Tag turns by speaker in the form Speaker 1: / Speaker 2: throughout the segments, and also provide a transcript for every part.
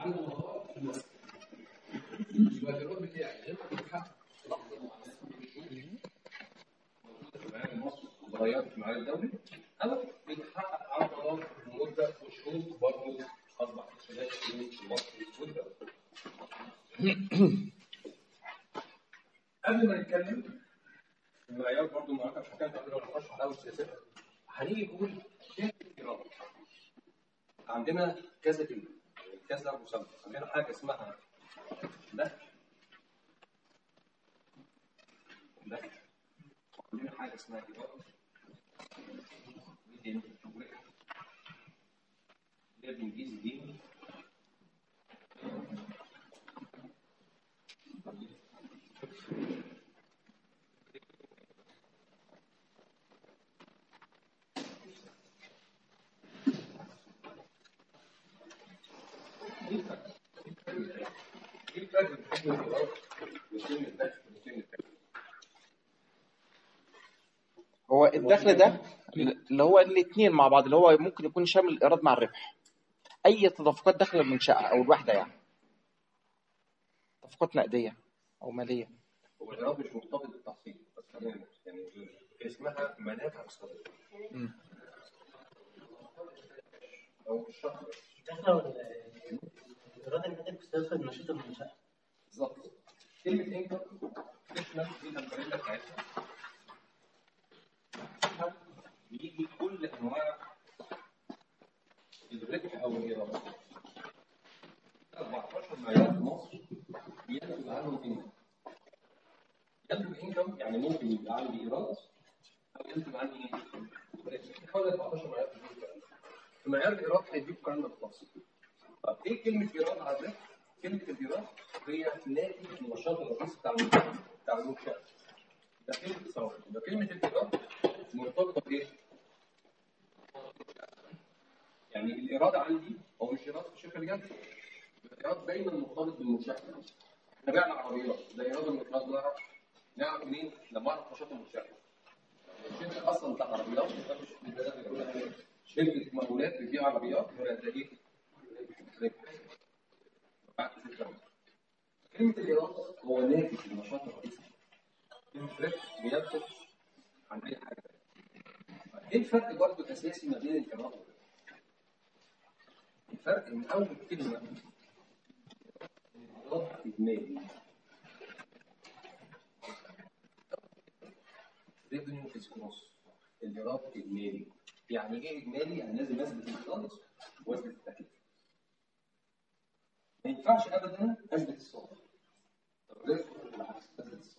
Speaker 1: على مدار الوقت يبقى الايراد بتاعي لما بيتحقق في لحظه معينه في الشغل موجوده في المعيار المصري وتغيرت في المعيار الدولي او بيتحقق على مدار مده وشهور برضه اصبح خلال السنين المصري والدولي قبل ما نتكلم المعيار برضه النهارده عشان كده قبل ما نخش على اول السياسات هنيجي نقول ايه الايراد عندنا كذا كلمه يعني كذا مسمى عندنا حاجه اسمها دخل دخل عندنا حاجه اسمها ايراد دي تاني اللي هي بالانجليزي دي ايه الفرق؟ ايه الفرق بين كلمه ايراد وكلمه دخل وكلمه دخل؟
Speaker 2: هو الدخل ده اللي هو الاثنين مع بعض اللي هو ممكن يكون شامل الايراد مع الربح اي تدفقات داخل المنشاه او الوحده يعني تدفقات نقديه او ماليه
Speaker 1: هو الايراد مش مرتبط بالتحصيل بس خلينا يعني اسمها منافع اقتصاديه
Speaker 2: مم.
Speaker 1: او الشهر
Speaker 3: دخل الايراد الناتج بيستخدم نشاط المنشاه
Speaker 1: بالظبط كلمه انكم تشمل دي الامبريلا بتاعتها فيها بيجي كل انواع الربح او الايراد 14 معيار في مصر بينتج عنهم انكم ينتج انكم يعني ممكن يبقى عندي ايراد او ينتج عندي ايه؟ ربح. حوالي 14 معيار في الكلام ده. في معيار الايراد هيديكوا الكلام ده بالتفصيل طب ايه كلمه ايراد على الربح؟ كلمه الايراد هي ناتج النشاط الرئيسي بتاع المنشاه بتاع المنشاه ده كلمه ثوره يبقى كلمه الايراد مرتبطه بايه؟ يعني الايراد عندي هو مش ايراد في شركه بجد الايراد دايما مرتبط بالمنشاه احنا بعنا عربيات ده ايراد من الايراد نعرف نعرف منين؟ لما اعرف نشاط المنشاه الشركه اصلا بتاع عربيات ده مش ده بيقول لك شركه مقاولات بتبيع عربيات يبقى ده ايه؟ ربح. بعد فكرة. كلمة الإيراد هو ناتج النشاط الرئيسي. كلمة ربح بينتج عن أي حاجة. إيه الفرق برضه الأساسي ما بين الإيراد والربح؟ الفرق من أول كلمة الإيراد إجمالي. ريفينيو از كروس الإيراد إجمالي. يعني إيه إجمالي؟ يعني لازم أثبت الإيراد وأثبت التكلفة. ما ينفعش ابدا اثبت الصوت طب ليه بالعكس اثبت الصوت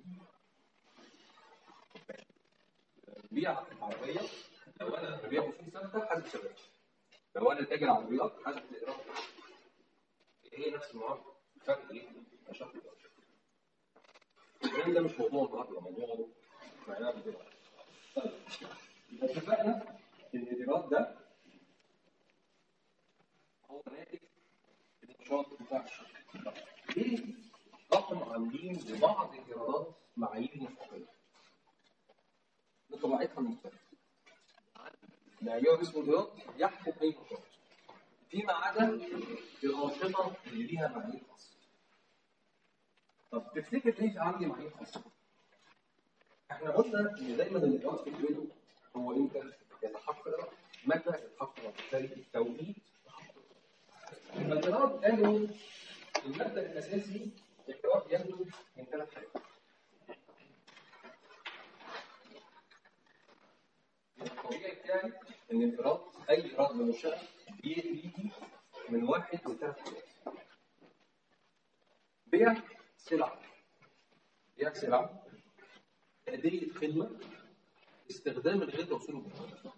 Speaker 1: بيع عربيه لو انا ببيع ب سنه حاسب شباب لو انا تاجر عربيات حاسب الايراد هي نفس المعامله الفرق ايه؟ نشاط الإيراد. الكلام ده مش موضوع النهارده موضوع معيار الإيراد. طيب يبقى اتفقنا ان الايراد ده هو ناتج النشاط بتاع الشركه. ليه رقم عاملين لبعض الايرادات معايير مستقله؟ بطبيعتها مختلفه. معيار اسمه الايراد يحكم اي نشاط. فيما عدا الانشطه اللي ليها معايير خاصه. طب تفتكر ليه في عندي معايير خاصه؟ احنا قلنا ان دايما الايراد في الفيديو هو امتى يتحقق متى يتحقق بالتالي التوقيت الاعتراض قالوا المبدا الاساسي الاعتراض ينتج من ثلاث حاجات الطبيعي بتاعي ان الاعتراض اي اعتراض منشاه بيجي من واحد لثلاث حاجات بيع سلع بيع سلع تأدية خدمة استخدام الغير وصول الجمهور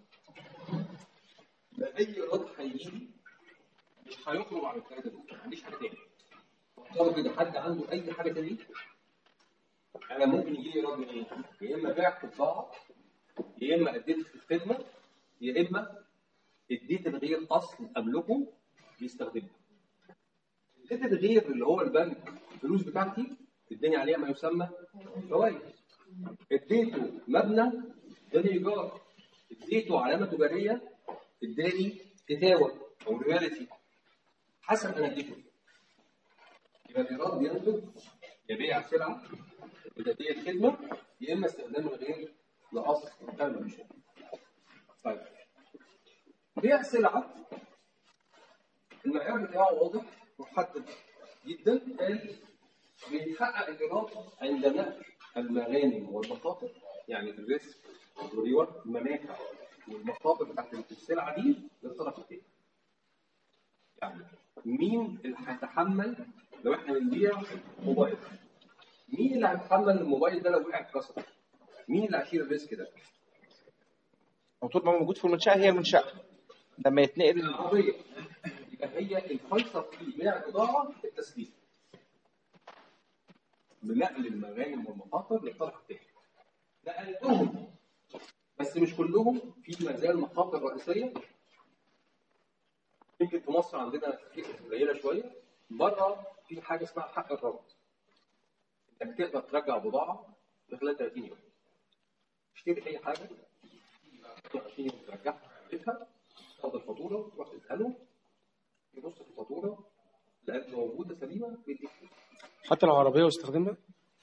Speaker 1: اي ايراد هيجي مش هيخرج عن الثلاثه دول ما عنديش حاجه تاني افترض ان حد عنده اي حاجه تانية انا ممكن يجي لي ايراد من ايه؟ يا اما بعت بضاعه يا اما اديت في الخدمه يا اما اديت الغير اصل املكه يستخدمه اديت الغير اللي هو البنك الفلوس بتاعتي اداني عليها ما يسمى فوائد اديته مبنى اداني ايجار اديته علامه تجاريه اداني كتاوه او رياليتي حسب انا اديته ايه يبقى الايراد بينتج يا بيع سلعه وتأدية خدمه يا اما استخدام الغير لاصل كلمه مش طيب بيع سلعه المعيار بتاعه واضح محدد جدا قال بيتحقق الايراد عند نقل المغانم والمخاطر يعني الريسك والريورد المنافع والمخاطر بتاعت السلعه دي للطرف الثاني. يعني مين اللي هيتحمل لو احنا بنبيع موبايل؟ مين اللي هيتحمل الموبايل ده لو وقع اتكسر؟ مين اللي هيشيل الريسك ده؟
Speaker 2: طول ما هو موجود في المنشاه هي المنشاه لما يتنقل
Speaker 1: العربيه يبقى هي الفيصل في بيع البضاعه التسليم بنقل المغانم والمخاطر للطرف الثاني نقلتهم بس مش كلهم في ما زال مخاطر رئيسيه يمكن في مصر عندنا قليله شويه بره في حاجه اسمها حق الرد انك تقدر ترجع بضاعه في خلال 30 يوم تشتري اي حاجه 20 يوم ترجعها بيتها تاخد الفاتوره تروح تساله يبص في الفاتوره لقيت موجوده سليمه بيديك
Speaker 4: حتى لو عربيه واستخدمها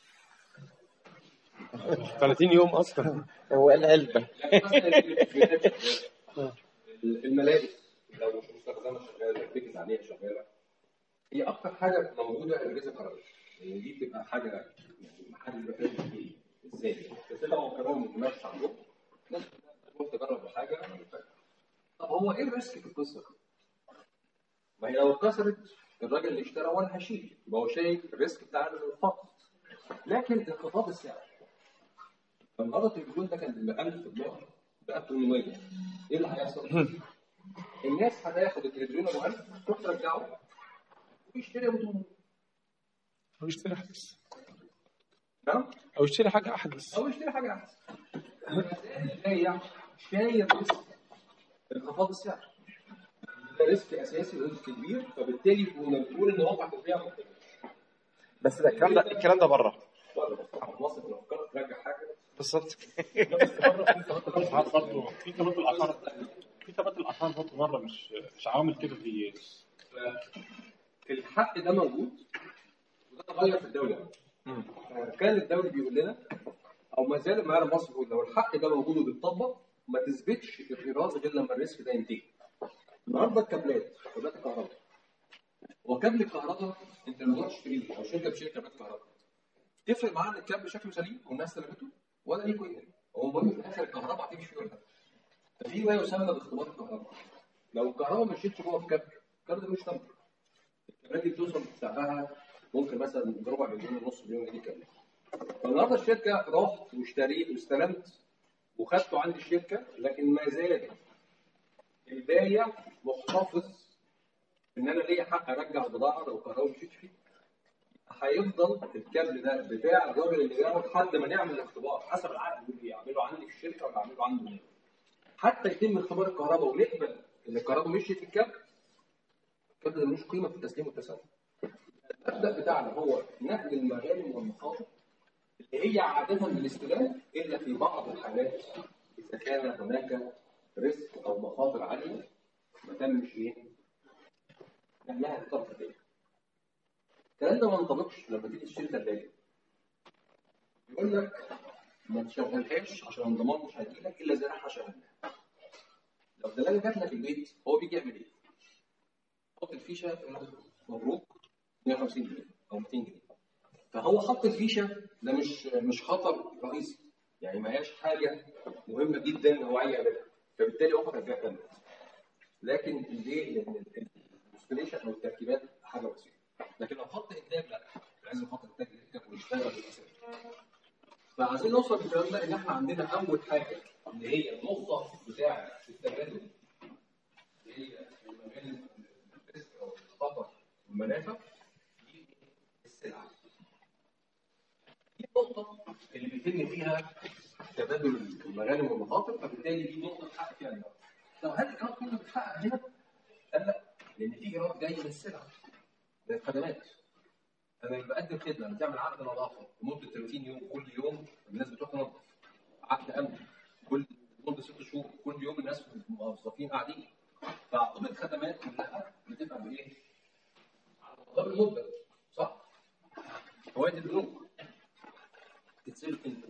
Speaker 4: 30 يوم اصلا
Speaker 2: هو العلبه
Speaker 1: يعني مثلا التلفزيونات شغالة. الملابس لو مش مستخدمه شغاله البيكز عليها شغاله هي اكتر حاجه موجوده الاجهزه الكهربائيه يعني دي بتبقى حاجه يعني ما حدش بيبقى فاهم ايه ازاي بس لو كرام ماشي عندهم الناس تروح تجرب الحاجه طب هو ايه الريسك في القصه؟ ما هي لو اتكسرت الراجل اللي اشترى هو اللي هيشيل يبقى هو شايف الريسك بتاع الفقد لكن انخفاض السعر فالنهارده التلفزيون ده كان ب 1000 دولار ب 1800 ايه اللي هيحصل؟ الناس هتاخد التلفزيون ابو 1000 تروح ترجعه ويشتري ابو 800
Speaker 4: او يشتري حدث
Speaker 1: تمام؟
Speaker 4: او يشتري حاجه احدث
Speaker 1: او يشتري حاجه احسن البايع شايل ريسك انخفاض السعر ده ريسك اساسي وريسك كبير فبالتالي كنا بنقول ان موقع البيع مختلف
Speaker 2: بس ده الكلام ده الكلام ده بره
Speaker 1: مصر لو فكرت ترجع حاجه
Speaker 2: بالظبط
Speaker 5: بس بره في ثبات الاسعار برضه في ثبات الاسعار في ثبات الاسعار برضه بره مش مش عوامل كده زي
Speaker 1: الحق ده موجود وده اتغير في الدوله كان الدولي بيقول لنا او ما زال المعيار المصري بيقول لو الحق ده موجود وبيتطبق ما تثبتش الايراد غير لما الريسك ده ينتهي. النهارده الكابلات كابلات الكهرباء هو كابل الكهرباء انت لما تروح تشتريه او شركه بشركه كابلات كهرباء تفرق معاه ان الكابل شكله سليم والناس سلمته ولا ليه كويس هو المهم في الاخر الكهرباء هتمشي فيه ولا لا ففي ما يسمى باختبار الكهرباء لو الكهرباء ما مشيتش جوه الكابل الكابل ده مش تمام الكابلات دي بتوصل سعرها ممكن مثلا بربع مليون ونص مليون جنيه كامل فالنهارده الشركه رحت واشتريت واستلمت وخدته عند الشركه لكن ما زال البايع محتفظ ان انا ليا حق ارجع البضاعه لو الكهرباء مشيت فيه هيفضل الكابل ده بتاع الراجل اللي باعه لحد ما نعمل الاختبار حسب العقد اللي يعمله عندي في الشركه ولا اعمله عنده هنا حتى يتم اختبار الكهرباء ونقبل ان الكهرباء مشيت في الكابل الكابل ده ملوش قيمه في التسليم والتسلم المبدا بتاعنا هو نقل المغانم والمخاطر اللي هي عاده بالاستلام الا في بعض الحالات اذا كان هناك ريسك او مخاطر عاليه ما تمش ايه؟ نقلها للطرف الثاني. الكلام ده ما ينطبقش لما تيجي تشتري ثلاجه. يقول لك ما تشغلهاش عشان الضمان مش هيجي لك الا اذا احنا شغلناها. لو الثلاجه جات لك البيت هو بيجي يعمل ايه؟ حط الفيشه يقول لك مبروك 150 جنيه او 200 جنيه. فهو حط الفيشه ده مش مش خطر رئيسي يعني ما هياش حاجه مهمه جدا هو عايز يعملها فبالتالي هو فقط بيع ثمن لكن ليه؟ لان الانستليشن او التركيبات حاجه بسيطه لكن لو حط انتاج لا لازم يحط انتاج يركب ويشتغل بالاساس فعايزين نوصل للكلام ده ان احنا عندنا اول حاجه اللي هي النقطه بتاعه التبادل اللي هي المجال الريسك او الخطر والمنافع دي السلعه دي النقطة اللي بيتم فيها تبادل المغانم والمخاطر فبالتالي دي نقطة حق فيها الإيراد. طب هل الإيراد كله بيتحقق هنا؟ قال لا لأن في إيراد جاي من السلع من الخدمات. أنا بقدم خدمة بتعمل عقد نظافة لمدة 30 يوم كل يوم الناس بتروح تنظف. عقد أمن كل مدة ست شهور كل يوم الناس موظفين قاعدين. فعقود الخدمات كلها بتبقى بإيه؟ المده صح؟ فوائد البنوك تتسلف امتى؟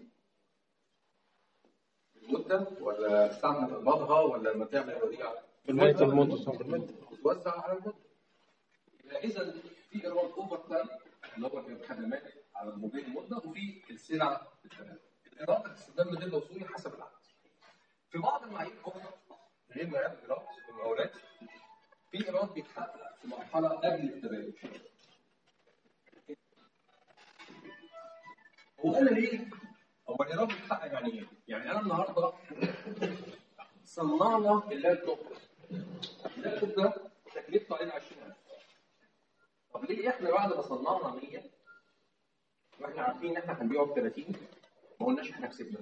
Speaker 1: المده ولا ساعه ما تقبضها ولا لما تعمل وديعه؟
Speaker 4: بالمدة المدة طبعا
Speaker 1: تتوزع على المده يبقى اذا في ايراد اوفر تايم اللي هو الخدمات على مدير المده وفي السلع الثلاثه الايراد الاستخدام غير موصولي حسب العقد في بعض المعايير الاخرى غير معايير الايراد والمقاولات في ايراد بيتحقق في مرحله قبل التبادل هو انا ليه؟ هو الايراد بيتحقق يعني ايه؟ يعني انا النهارده صنعنا اللابتوب اللابتوب ده تكلفته علينا 20000 طب ليه احنا بعد ما صنعنا 100 واحنا عارفين ان احنا هنبيعه ب 30 ما قلناش احنا كسبنا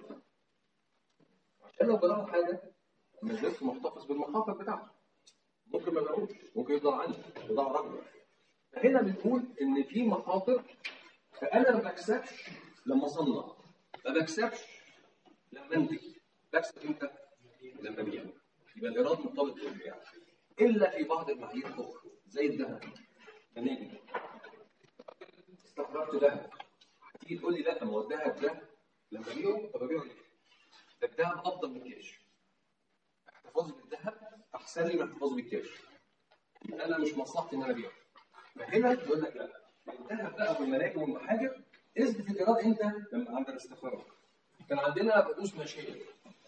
Speaker 1: عشان لو جرى حاجه الناس محتفظ بالمخاطر بتاعته ممكن ما يبيعوش ممكن يفضل عندي بضاعه رقم فهنا بنقول ان في مخاطر فانا ما بكسبش لما اصنع ما بكسبش لما انتج بكسب امتى؟ لما ابيع يبقى الايراد مرتبط بالبيع الا في بعض المعايير الاخرى زي الذهب منين؟ استخرجت ذهب هتيجي تقول لي لا ما هو الذهب ده لما ابيعه طب ابيعه ليه؟ ده الذهب افضل من الكاش احتفاظي بالذهب احسن لي من احتفاظي بالكاش انا مش مصلحتي ان انا ابيعه فهنا يقول لك لا الذهب بقى والمناجم والمحاجر اثبت الايراد امتى؟ لما عند الاستخراج كان عندنا رؤوس ماشيه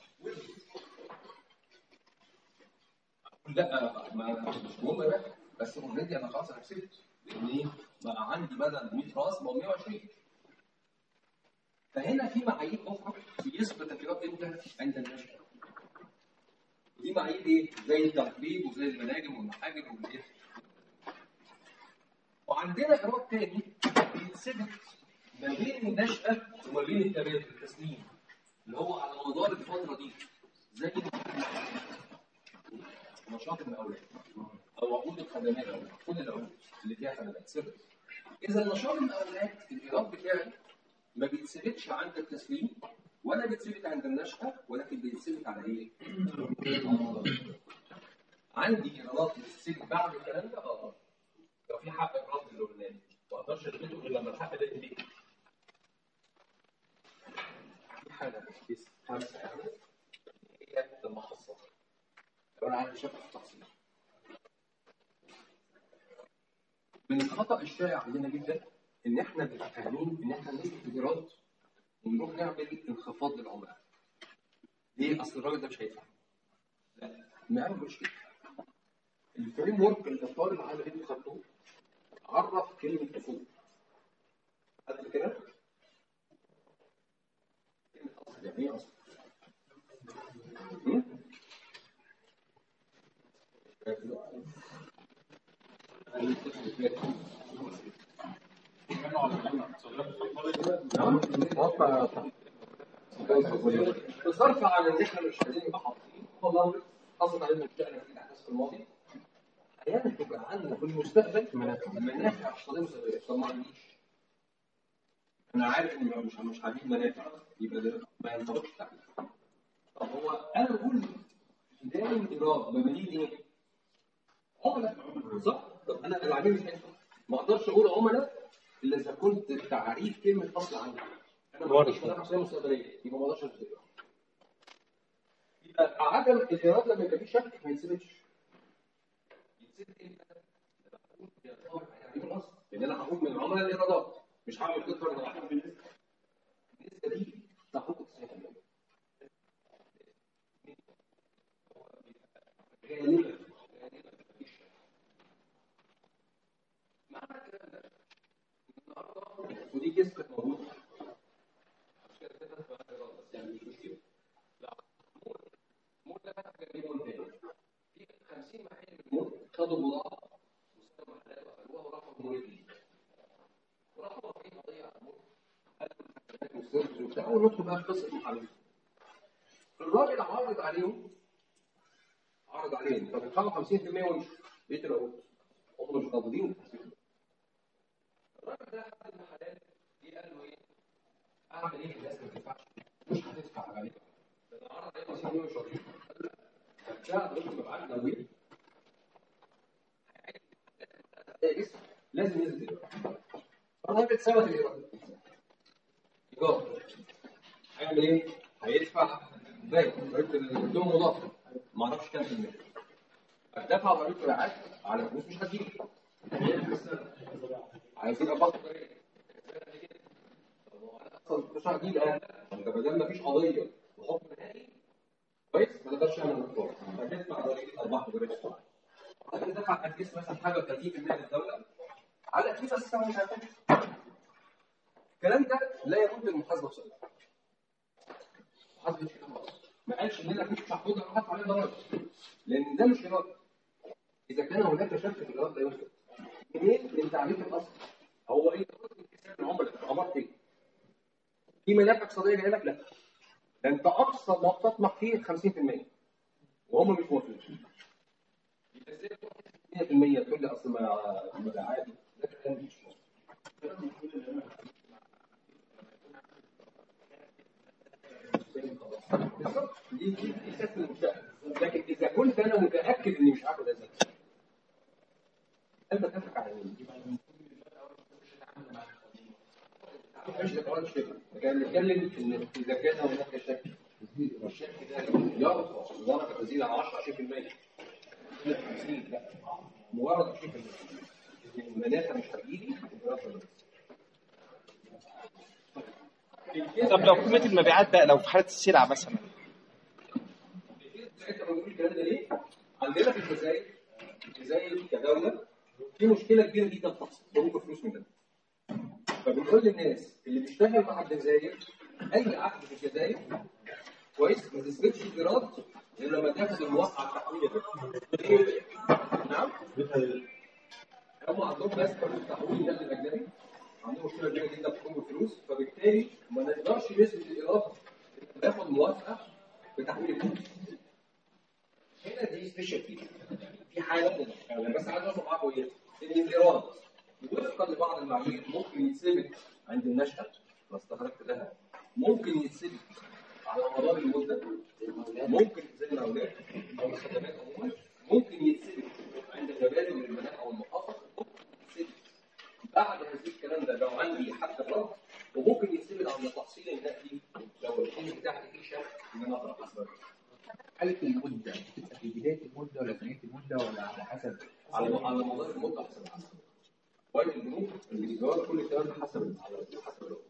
Speaker 1: لا ما مش مهم بقى بس اوريدي انا خلاص انا كسبت لان ايه؟ بقى عندي بدل 100 راس بقى 120 فهنا في معايير اخرى بيثبت الايراد امتى؟ عند النشأة ودي معايير ايه؟ زي التقريب وزي المناجم والمحاجر والايه؟ وعندنا ايراد تاني بيتثبت ما بين النشأة وما بين التبادل التسليم اللي هو على مدار الفترة دي زي نشاط المقاولات او عقود الخدمات او كل العقود اللي فيها خدمات سر اذا نشاط المقاولات الايراد بتاعي ما بيتثبتش عند التسليم ولا بيتثبت عند النشأة ولكن بيتثبت على ايه؟ عندي ايرادات بتتثبت بعد الكلام ده اه لو في حق ايراد اللي قلناه ما اقدرش اثبته غير لما الحق ده يتم في حاجه بس خمسه يعني هي المحصه لو انا عندي شك في التحصيل من الخطا الشائع عندنا جدا ان احنا بنبقى فاهمين ان احنا نثبت الايراد ونروح نعمل انخفاض للعملاء ليه؟ اصل الراجل ده مش هيدفع لا ما مش كده الفريم ورك الاطار العام اللي انتوا خدتوه عرف كلمه اصول قد كده كلمه اصل يعني ايه اصل؟ هم؟ نعم موقع بصرف عن ان احنا مش عايزين نبقى حاطين والله حصل علينا مشكله في الاحداث في الماضي احيانا تبقى عندنا في المستقبل منافع اقتصاديه مسببه طب ما عنديش انا عارف ان مش مش هجيب منافع يبقى ده ما ينطبقش التعريف طب هو انا بقول دايما الايراد مبنيه ايه؟ عملاء صح؟ طب انا العميل مش هينفع ما اقدرش اقول عملاء الا اذا كنت تعريف كلمه اصل عندي انا ما عنديش منافع اقتصاديه مستقبليه يبقى ما اقدرش اشتري يبقى عدم الايراد لما يبقى فيه شك ما يتثبتش يتثبت امتى؟ لما اقول يا طارق يعني من الاصل لان انا هقول من العملاء الايرادات مش هعمل كده من العملاء بالنسبه النسبه دي تحقق 90% غالبا غالبا مفيش شك. معنى الكلام ده إن النهارده ودي كيس كانت موجوده مش كده كده بس يعني مش مشكله لا مول مول ده جايب مول تاني في 50 محل في المول خدوا بضاعه وسابوا محلات وقفلوها وراحوا المول الجديد وراحوا واقفين قضيه على المول قالوا السيرفس وبتاع وندخل بقى في قصه محلات الراجل عرض عليهم عرض عليهم طب ادفعوا 50% وامشوا بقيه العقود هم مش قابضين الراجل ده حد المحلات جه قال له ايه؟ اعمل ايه الناس ما تدفعش مش هتدفع عليك ده انا عرض عليك 50 مش راضيين قال لا فبتاع دول مبعات نووي ده اسم لازم ينزل الايراد الراجل ثبت الايراد ايجار هيعمل ايه؟ هيدفع باقي ضريبه الدون مضافه ما اعرفش كام في المية دفع ضريبه الرعايه على فلوس مش هتجيلي عايزين ابطل ضريبه اصلا مش هجيب انا انت ما دام مفيش قضيه وحكم نهائي كويس ما تقدرش تعمل مقدار فتدفع ضريبه ارباح وضريبه سرعه الراجل دفع تركيز مثلا حاجه 30% للدوله على تركيز اساسا مش هتدفع الكلام ده لا يرد المحاسبه بصراحه محاسبه الشركات ما قالش ان انا كنت محفوظ انا حاطط عليه ضرائب لان ده مش ايراد اذا كان هناك شك في الايراد لا يوجد منين من تعريف الاصل هو ايه انكساب العملاء عمرت ايه في منافع اقتصاديه جايه لك لا ده انت اقصى ما تطمح فيه 50% وهم مش موافقين يبقى ازاي تروح 100% تقول لي اصل ما ما عادي ده كلام مش مظبوط. بالظبط دي دي دي سياسه المشاهد لكن اذا كنت انا متاكد اني مش هاخد هذا انت تتفق على مين؟ مش كمان مش كده كان بنتكلم ان اذا كان هناك شك والشك ده يرفع درجه تزيد عن 10 20% لا مجرد 20% المنافع مش هتجيلي
Speaker 2: طب لو قيمه المبيعات بقى لو في حاله السلع مثلا
Speaker 1: ساعتها بنقول الكلام ده ليه؟ عندنا في الجزائر الجزائر كدوله في مشكله كبيره جدا بتحصل خروج فلوس منها فبنقول للناس اللي بيشتغل مع الجزائر اي عقد في الجزائر كويس ما تثبتش الايراد غير لما تاخد الموقع التحويلي ده نعم هم عندهم بس التحويل ده الاجنبي عندهم مشكله كبيره جدا في خروج الفلوس فبالتالي ما نقدرش نثبت الايراد ناخد موافقه بتحويل الفلوس هنا دي سبيشال كيس في حاله انا بس عايز اوصل معاكم ايه؟ ان الايراد وفقا لبعض المعايير ممكن يتثبت عند النشأة ما استخرجت لها ممكن يتثبت على مدار المدة ممكن زي الاولاد او الخدمات عموما ممكن يتثبت عند المبادئ والمناخ او المخاطر ممكن يتثبت بعد هذه الكلام ده لو عندي حتى الرد وممكن يتثبت عند تحصيل النقدي لو الحين بتاعتي فيه شك ان انا اقدر احسبها
Speaker 6: حالة المدة بتبقى في بداية المدة ولا في نهاية المدة ولا على حسب
Speaker 1: على على مدار المده حسب العمل. وين البنوك الايجار كل الكلام ده حسب على حسب الوقت.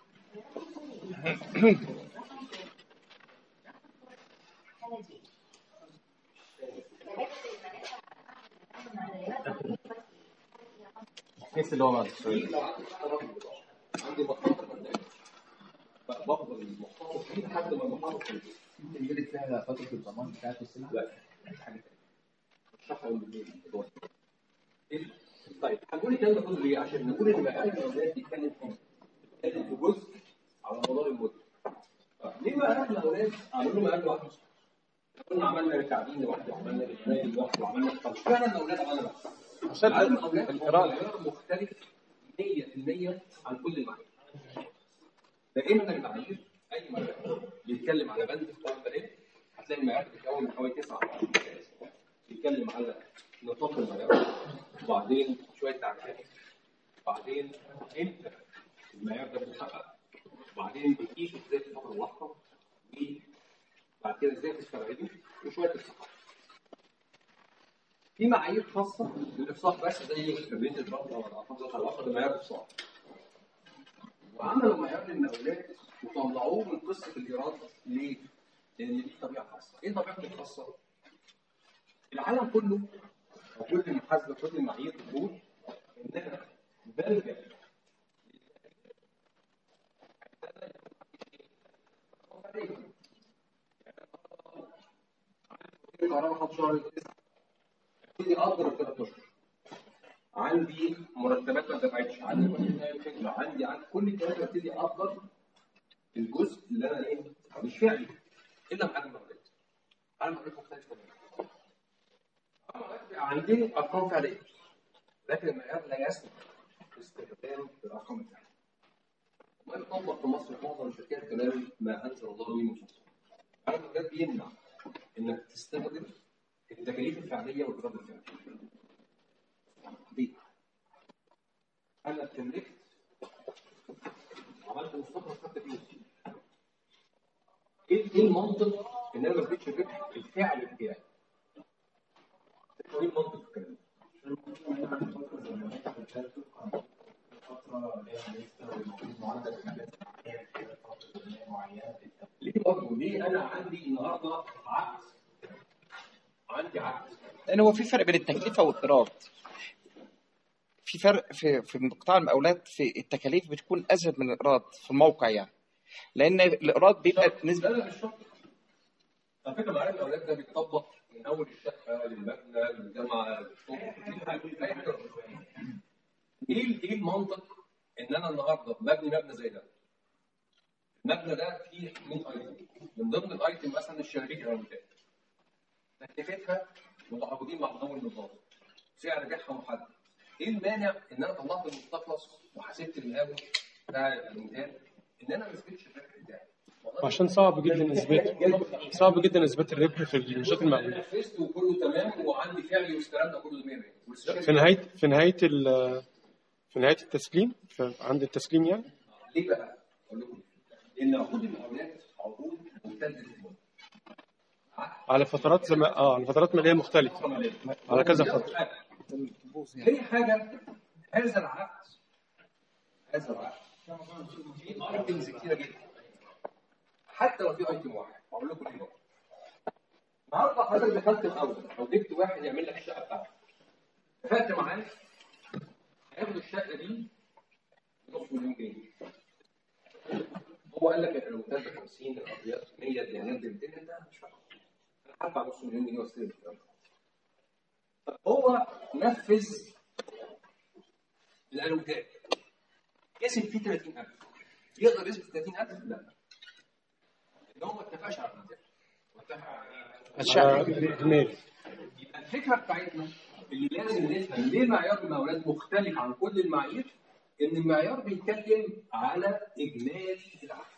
Speaker 2: كيس اللي هو مال
Speaker 1: لو عندي مخاطر بضاعة، عندي مخاطر مبدئية بفضل المخاطر دي لحد ما المخاطر تنتهي.
Speaker 6: تنزلت فيها فترة الضمان بتاعت السلعة؟
Speaker 1: لا
Speaker 6: مش حاجة تانية.
Speaker 1: اشرحها يوم بالليل إيه؟ طيب هنقول الكلام ده كله ليه؟ عشان نقول ان مقال الاولاد بيتكلم في بيتكلم في جزء على مدار المده. طيب ليه بقى احنا اولاد عملوا له مقال لوحده؟ قلنا عملنا التعدين لوحده وعملنا الاجمالي لوحده وعملنا طب اشمعنى الاولاد عملنا بس؟
Speaker 2: عشان
Speaker 1: عدد الاولاد
Speaker 2: الايراد
Speaker 1: معيار مختلف 100% عن كل المعايير. دائما المعايير اي معيار بيتكلم على بند في قوائم البيانات هتلاقي المعيار بيتكون من حوالي 9 بيتكلم على نطاق المعيار وبعدين شويه تعريفات وبعدين امتى المعيار ده بيتحقق وبعدين بتقيسه ازاي في الفتره اللاحقه وبعد كده ازاي تستبعده وشويه الصحه في معايير خاصه للافصاح بس زي تربيه البطن او العقاب على العقد معيار افصاح وعملوا معيار للمقاولات وطلعوه من قصه الايراد ليه؟ لان دي طبيعه خاصه، ايه طبيعته الخاصه؟ العالم كله او كل المحاسبه كل المعايير بتقول ان انا بلجا الكهرباء خد شهر تسعه ابتدي اقدر ثلاث اشهر عندي مرتبات ما دفعتش عندي مرتبات خدمه عندي عندي كل الكلام ده ابتدي اقدر الجزء اللي انا ايه مش فعلي الا في عالم المعلومات عالم المعلومات مختلف تماما عالم المعلومات بيبقى عندي ارقام فعليه لكن المعيار لا يسمح باستخدام الارقام الفعليه وما يطبق في مصر في معظم الشركات كمان ما انزل الله به من سلطان عالم المعلومات بيمنع انك تستخدم التكاليف الفعليه والايراد الفعلي ليه؟ تملكت وعملت مستخلص خدت فلوس ايه ايه المنطق ان انا ما اديتش الربح الفعل بتاعي؟ ايه المنطق في الكلام ده؟ ليه برضه ليه انا عندي النهارده عقد عندي عقد
Speaker 2: لان هو في فرق بين التكلفه والايراد في فرق في في قطاع المقاولات في التكاليف بتكون ازيد من الايراد في الموقع يعني لان الايراد بيبقى نسبه
Speaker 1: لا لا مش شرط على فكره معايا الاولاد ده بيتطبق من اول الشقه للمبنى للجامعه للشغل كل حاجه اي حاجه ايه ايه المنطق ان انا النهارده ببني مبنى زي ده المبنى ده فيه 100 ايتم من ضمن الايتم مثلا الشبابيك الرومتات تكلفتها متعاقدين مع مطور النظام سعر بيعها محدد ايه المانع ان انا طلعت المستخلص وحسبت المقاول بتاع الانتاج ان انا ما اثبتش الربح بتاعي والله
Speaker 4: عشان صعب جدا اثبات صعب جدا اثبات الربح في النشاط
Speaker 1: انا
Speaker 4: المقاولي
Speaker 1: نفذت وكله تمام وعندي فعلي واستلام ده كله 100
Speaker 4: في نهايه في نهايه ال- في نهايه التسليم في عند التسليم يعني
Speaker 1: ليه بقى؟ اقول لكم لان عقود المقاولات عقود ممتده المده
Speaker 4: على فترات زم... اه على فترات ماليه مختلفه على كذا فتره
Speaker 1: هي حاجه هذا العقد هذا العقد في ايتمز كتيره جدا حتى لو في ايتم واحد هقول لكم ليه بقى. النهارده حضرتك دخلت الاول او جبت واحد يعمل لك الشقه بتاعتك اتفقت معاه هياخد الشقه دي نص مليون جنيه هو قال لك الروتات ب 50 الارضيات 100 الدهانات ب 200 انت مش فاهم انا هدفع نص مليون جنيه واستلم الكلام ده. طب هو نفذ الالوتات كسب فيه 30000 يقدر يثبت 30000 لا ان هو ما اتفقش على الالوتات واتفق على
Speaker 4: على اجمالي
Speaker 1: يبقى الفكره بتاعتنا اللي لازم نفهم ليه معيار المقاولات مختلف عن كل المعايير ان المعيار بيتكلم على اجمالي العقد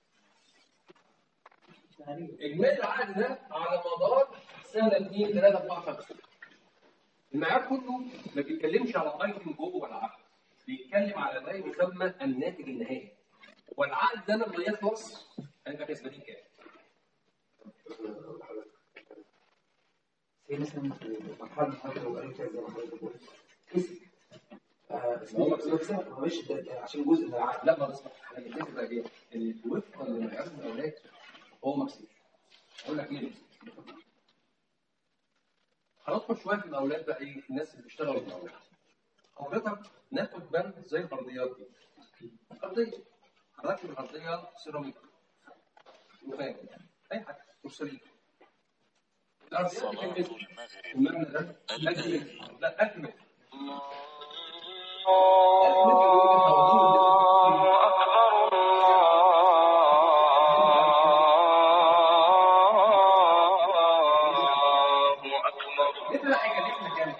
Speaker 1: اجمالي العقد ده على مدار سنه 2 3 4 5 المعيار كله ما بيتكلمش على ايتم جوه العقد بيتكلم على ما يسمى الناتج النهائي والعقد ده لما يخلص هيبقى كسبانين كام؟
Speaker 6: زي مثلا مرحله محاضره لو قالوا كده زي ما حضرتك قلت كسب آه،
Speaker 1: ما هو مكسب.
Speaker 6: مكسب معلش ده ده عشان جزء من العقد
Speaker 1: لا ما بس احنا بنتفق بقى ايه؟ ان وفقا لمعيار المقاولات هو ما كسبش. اقول لك ليه ما كسبش؟ هندخل شويه في المقاولات بقى ايه؟ الناس اللي بيشتغلوا في المقاولات. حضرتك ناخد بند زي الارضيات دي. ارضيه هركب الارضيه سيراميك. رخام اي حاجه بورسلين. الارضيات دي كانت المبنى ده اجمل لا اجمل مثل حاجه ليه كانت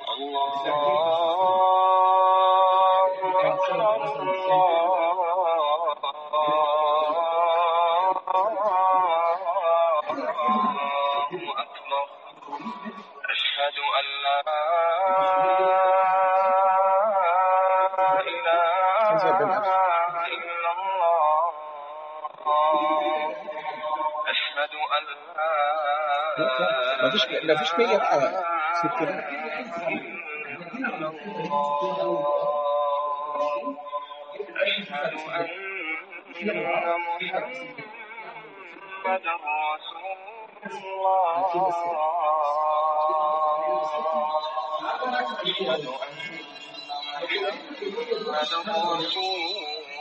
Speaker 7: أشهد أن لا إله إلا الله أشهد أن لا
Speaker 2: مفيش مفيش مية بقى
Speaker 7: إلا الله أشهد أن محمد رسول الله أشهد أن محمد رسول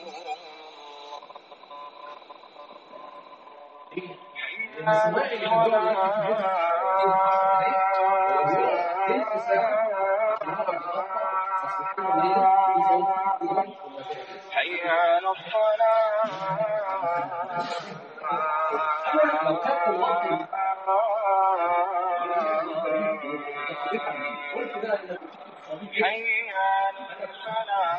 Speaker 7: حي على الصلاة حي على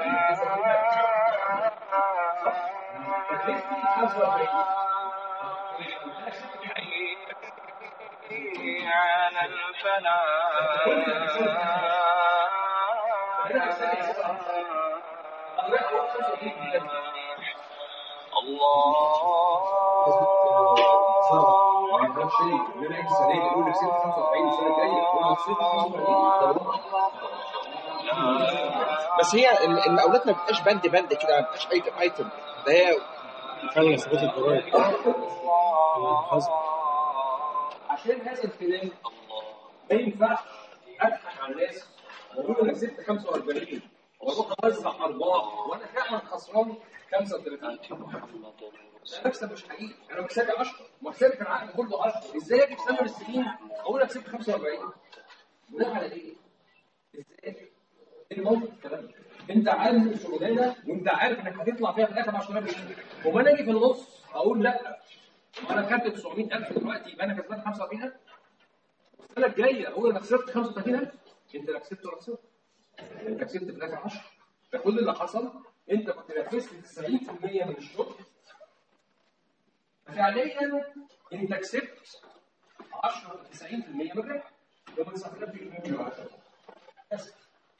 Speaker 7: حي على الفلاح
Speaker 1: ما يفهمش شيء ان انا اجي السنه دي اقول لك 45 السنه الجايه اقول لك 45
Speaker 2: بس هي ال- المقاولات ما بتبقاش بند بند كده ما بتبقاش ايتم ايتم ده هي
Speaker 4: فعلا ثبات الضرائب الحظ
Speaker 1: عشان هذا الكلام ما ينفعش اضحك على الناس واقول انا كسبت 45 واروح اوزع ارباح وانا فعلا خسران 35 انا مكسب مش حقيقي انا مكسبي 10 مكسبي في العقد كله 10 ازاي اجي في سنه من السنين اقول انا كسبت 45 بناء على ايه؟ ازاي؟ ايه الموقف الكلام ده؟ انت عارف شغلانه وانت عارف انك هتطلع فيها في الاخر 10000 جنيه وما انا اجي في النص اقول لا وانا خدت 900000 دلوقتي يبقى انا كسبان 45000 السنه الجايه اقول انا خسرت 35000 انت لا كسبت ولا خسرت انت كسبت في الاخر 10 فكل اللي حصل انت كنت نفذت 90% من الشغل فعليا انت كسبت 10 90% من الربح يبقى 9000 جنيه من 10 بس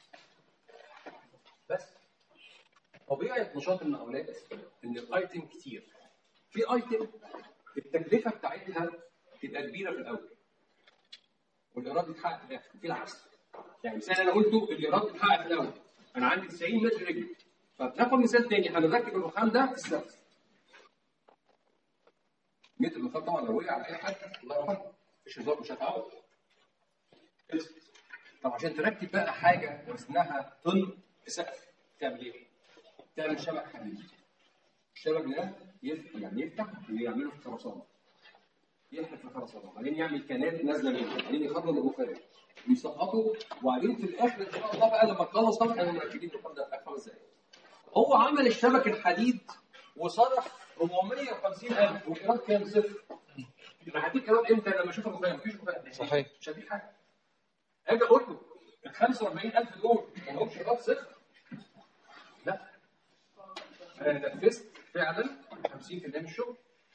Speaker 1: بس طبيعه نشاط المقاولات ان الايتم كتير في ايتم التكلفه بتاعتها تبقى كبيره في الاول والايراد يتحقق في الاخر في العكس يعني مثال انا قلته الايراد يتحقق في الاول انا عندي 90 متر رجل فناخد مثال تاني هنركب الرخام ده في السقف متر الرخام طبعا لو وقع على اي حد الله يرحمه مش هزار مش هتعوض خلصت. طب عشان تركب بقى حاجه وزنها طن في سقف تعمل ايه؟ تعمل شبك حديد الشبك ده يفتح يعني يفتح ويعمله في خرسانه يحرق في خرسانه وبعدين يعمل كنات نازله منه وبعدين يخرج الرخام ويسقطه وبعدين في الاخر ان شاء الله بقى لما تخلص طبعا احنا مركبين الرخام ده في خمس دقايق هو عمل الشبك الحديد وصرف 450000 والايراد كام صفر يبقى هديك ايراد امتى لما اشوف الرخام مفيش رخام
Speaker 2: صحيح
Speaker 1: مش هديك حاجه اجي اقول له ال 45000 دول ما همش ايراد صفر لا انا نفذت فعلا 50% من الشغل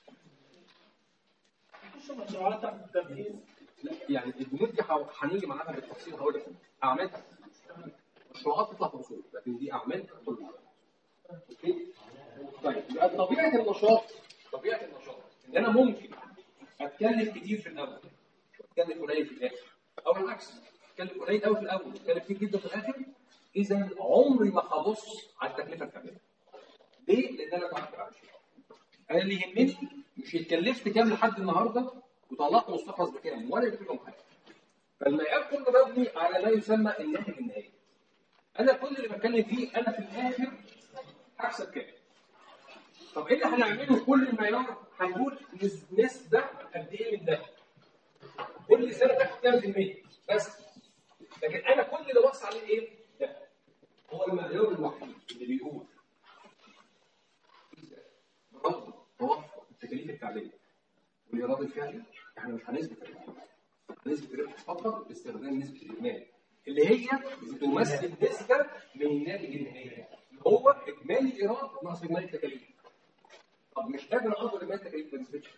Speaker 5: مشروعات تحت التنفيذ
Speaker 1: لا يعني البنود دي هو- هنيجي معاها بالتفصيل هقول لك اعمال مشروعات تطلع في اصول لكن دي اعمال كلها اوكي طيب يبقى طبيعه النشاط طبيعه النشاط ان انا ممكن اتكلف كتير في الاول واتكلف قليل في الاخر او العكس اتكلف قليل قوي في الاول واتكلف كتير جدا في الاخر اذا عمري ما هبص على التكلفه الكامله ليه؟ لان انا بعرف اعمل شيء انا اللي يهمني مش اتكلفت كام لحد النهارده وطلعت مستخلص بكام ولا جبت لهم حاجه فالمعيار كله مبني على ما يسمى الناتج النهائي انا كل اللي بتكلم فيه انا في الاخر هكسب كام طب ايه اللي هنعمله كل المعيار هنقول نس- نسبه قد ايه من ده كل سنه تاخد كام في المية بس لكن انا كل اللي بص عليه ايه ده هو المعيار الوحيد اللي بيقول برضه توفر التكاليف الفعليه والايراد الفعلي احنا مش هنثبت الربح هنثبت الربح فقط باستخدام نسبه الاجمالي اللي هي بتمثل نسبه من الناتج النهائي اللي هو اجمالي الايراد ناقص اجمالي التكاليف طب مش قادر اقدر اجمالي التكاليف ما نثبتش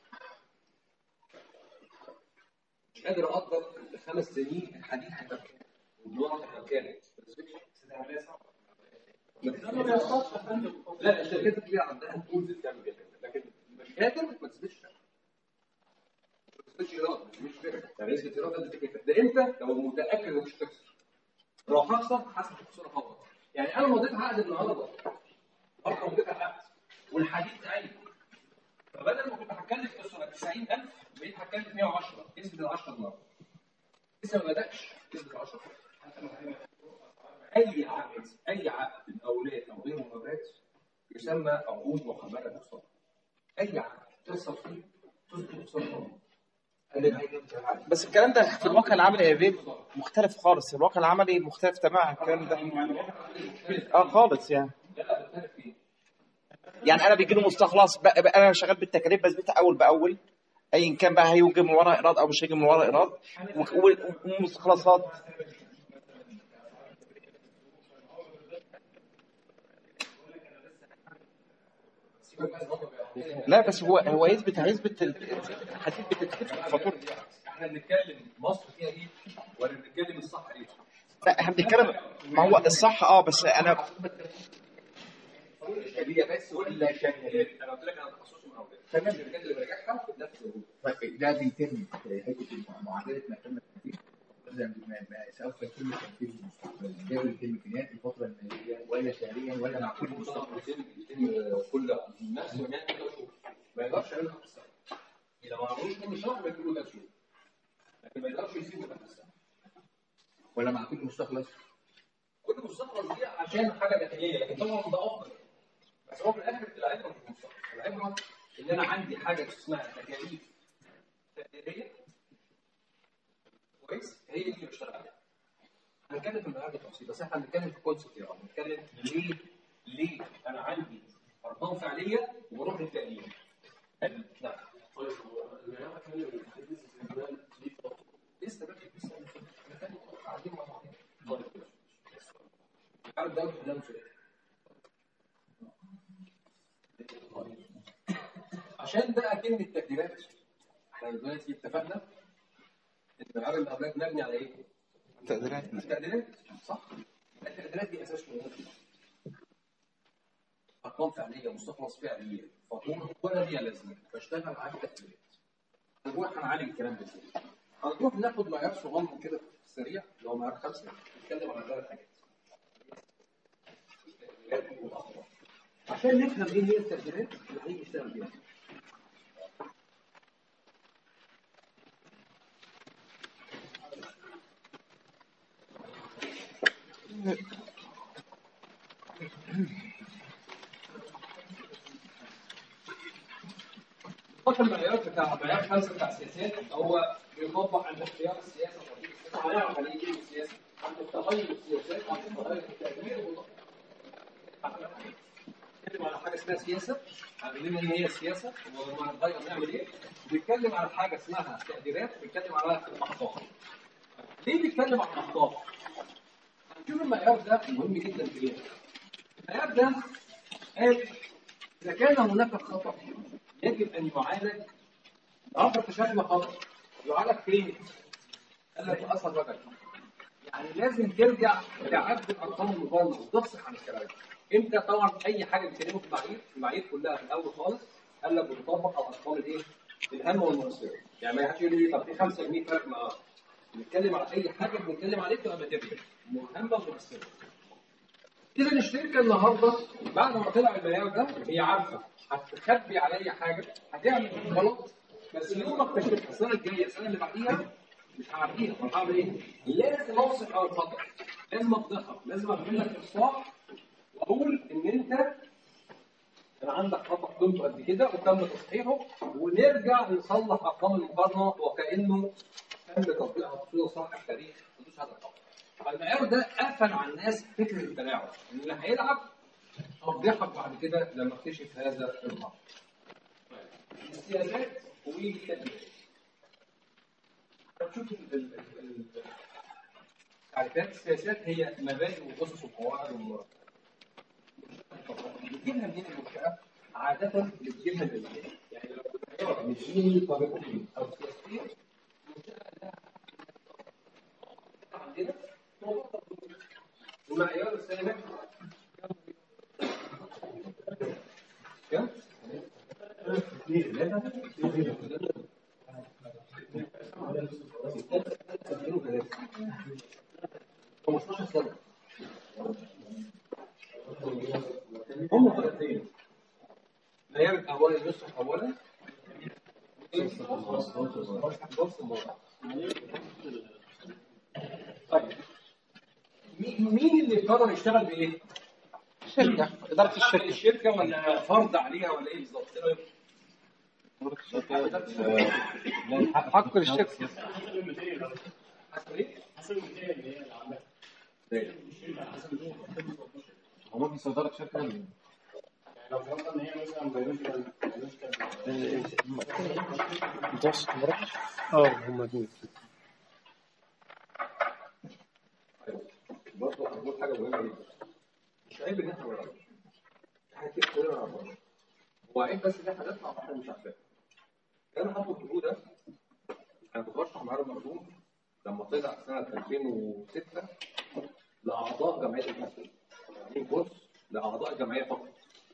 Speaker 1: مش قادر اقدر خمس سنين الحديد هيبقى بكام والدولار هيبقى بكام ما نثبتش لا الشركات الكبيره عندها تولز بتعمل كده لكن مش قادر ما تثبتش ده. ما تثبتش ايراد مش مش فكره يعني نسبه ايراد قد كده ده امتى لو متاكد انك مش هتخسر لو هخسر حسب الخساره فورا يعني انا مضيت عقد النهارده برضه مضيت عقد والحديد عالي فبدل ما كنت هتكلف اسره 90000 بقيت هتكلف 110 نسبه ال 10 النهارده لسه ما بداش نسبه ال 10 اي عقد اي عقد مقاولات او غير مقاولات يسمى عقود محمله مختصره اي عقد تخسر فيه تثبت خساره
Speaker 2: بس الكلام ده في الواقع العملي يا بيه مختلف خالص الواقع العملي مختلف تماما الكلام ده اه خالص يعني يعني انا بيجي له مستخلص بقى بقى انا شغال بالتكاليف بثبتها اول باول ايا كان بقى هيجي من ورا ايراد او مش هيجي من ورا ايراد و- و- والمستخلصات لا بس هو هو يثبت هيثبت ال- الحديد بتتكتب في الفاتوره
Speaker 1: احنا بنتكلم مصر فيها ايه ولا بنتكلم الصح ايه؟
Speaker 2: لا احنا بنتكلم ما هو الصح اه بس انا
Speaker 6: كل شبيه بس ولا شامل
Speaker 1: انا قلت لك انا تخصصي مقاولات
Speaker 6: تمام.
Speaker 1: الشركات اللي براجعها بنفس الوجود
Speaker 6: طيب ده بيتم في حته معادله ما تم التنفيذ زي ما ما سوف يتم التنفيذ المستقبلي ده بيتم امكانيات الفتره الماليه ولا شهريا ولا مع كل
Speaker 1: كل
Speaker 6: مستقبل
Speaker 1: مستقبل يتم كل نفس مكان كده شهور ما يقدرش يعملها في السنه اذا ما عملوش كل شهر بيجيبوا ثلاث شهور لكن ما يقدرش يسيبوا ده في السنه
Speaker 6: ولا مع كل مستخلص
Speaker 1: كل مستخلص دي عشان حاجه داخليه لكن طبعا ده افضل بس هو في الاخر العبره مش مستخلص العبره ان انا عندي حاجه اسمها تكاليف تقديريه كويس هي دي اللي بشتغل عليها هنتكلم في المعاد بالتفصيل بس احنا هنتكلم في الكونسيبت يعني هنتكلم ليه ليه انا عندي ارقام فعليه وبروح للتقدير نعم لسه بقى لسه هنتكلم قاعدين مع بعض طيب عارف ده قدام سؤال عشان بقى كلمة تقديرات احنا دلوقتي اتفقنا ان العرض الأملاك مبني على ايه؟
Speaker 2: تقديرات
Speaker 1: التقديرات صح؟ التقديرات دي اساس مهم ارقام فعليه مستخلص فعليه فاتوره ولا ليها لازمه بشتغل على التقديرات هنروح هنعالج الكلام ده ازاي؟ هنروح ناخد معيار صغنن كده سريع اللي هو معيار خمسه نتكلم على ثلاث حاجات التقديرات والأخبار. عشان نفهم ايه هي التقديرات اللي هنيجي نشتغل بيها خط المعيار بتاع معيار خمسه بتاع السياسات هو بيطبق عند اختيار السياسه وتطبيق السياسه هنعرف عليه ايه السياسه عند تغير السياسات عند تغير التغيير والتطبيق. بيتكلم على حاجه اسمها سياسه عارفين ان هي السياسه ولما نتغير نعمل ايه بيتكلم على حاجه اسمها تقديرات بيتكلم على الاخطاء ليه بيتكلم عن الاخطاء؟ هنشوف المعيار ده مهم جدا في ايه المعيار ده قال اذا كان هناك خطا يجب ان يعالج عبر شكل خطا يعالج فين؟ قال لك في اثر رجعي يعني لازم ترجع تعدل ارقام المقارنه وتفصح عن الكلام ده. امتى طبعا اي حاجه بتكلمه في المعايير المعايير كلها في الاول خالص قال لك بتطبق على الارقام الايه؟ الهامه والمؤثره يعني ما حدش يقول لي طب في 5 جنيه فرق مع بنتكلم على اي حاجه بنتكلم عليها تبقى ماتيريال مهمه ومؤثره اذا الشركه النهارده بعد ما طلع المعيار ده هي عارفه هتخبي عليا حاجه هتعمل غلط بس يوم ما اكتشفها السنه الجايه السنه اللي بعديها مش هعديها طب هعمل ايه؟ لازم اوصف على الخطا لازم افضحك لازم اعمل لك اصلاح واقول ان انت كان عندك خطا قيمته قد كده وتم تصحيحه ونرجع نصلح ارقام المقارنه وكانه تم تطبيقها بصوره صح في التاريخ حدوث هذا الخطا. فالمعيار ده قفل على الناس فكره التلاعب ان اللي هيلعب افضحك بعد كده لما اكتشف هذا الخطا. السياسات والتدبير. هنشوف ال- ال- ال- ال- تعريفات السياسات هي مبادئ واسس وقواعد ومرات. بتجيبها منين المنشأة؟ عادة بتجيبها من البداية. يعني لو كنت من ديني طريقتي أو سياسية المنشأة لها عندنا موضوع تطبيقي. المعيار السابع كم؟ اثنين ثلاثة اثنين وثلاثة 15 سنة هم طريقتين معيار الأول يصلح أولا نص الموضوع طيب مين مين اللي قرر يشتغل بايه؟
Speaker 2: شركة إدارة الشركة
Speaker 1: الشركه ولا فرض عليها ولا ايه بالظبط؟ إيه رأيك؟
Speaker 2: حق الشركة
Speaker 1: حسب ايه؟
Speaker 5: حسب الميزانيه اللي هي اللي عاملاها
Speaker 6: هو في صدارة شركة ولا إيه؟
Speaker 5: لو فرضنا ان هي مثلا بيولوجيكال
Speaker 2: متوسط مركز
Speaker 4: اه هم دول
Speaker 1: برضه هنقول حاجه مهمه جدا مش عيب ان احنا ما نعرفش احنا كده كلنا ما نعرفش هو عيب بس ان احنا نطلع واحنا مش عارفين انا هاخد الجهود ده انا كنت بشرح معاه المخزون لما طلع سنه 2006 لاعضاء جمعيه المسؤولين عاملين كورس لاعضاء الجمعيه فقط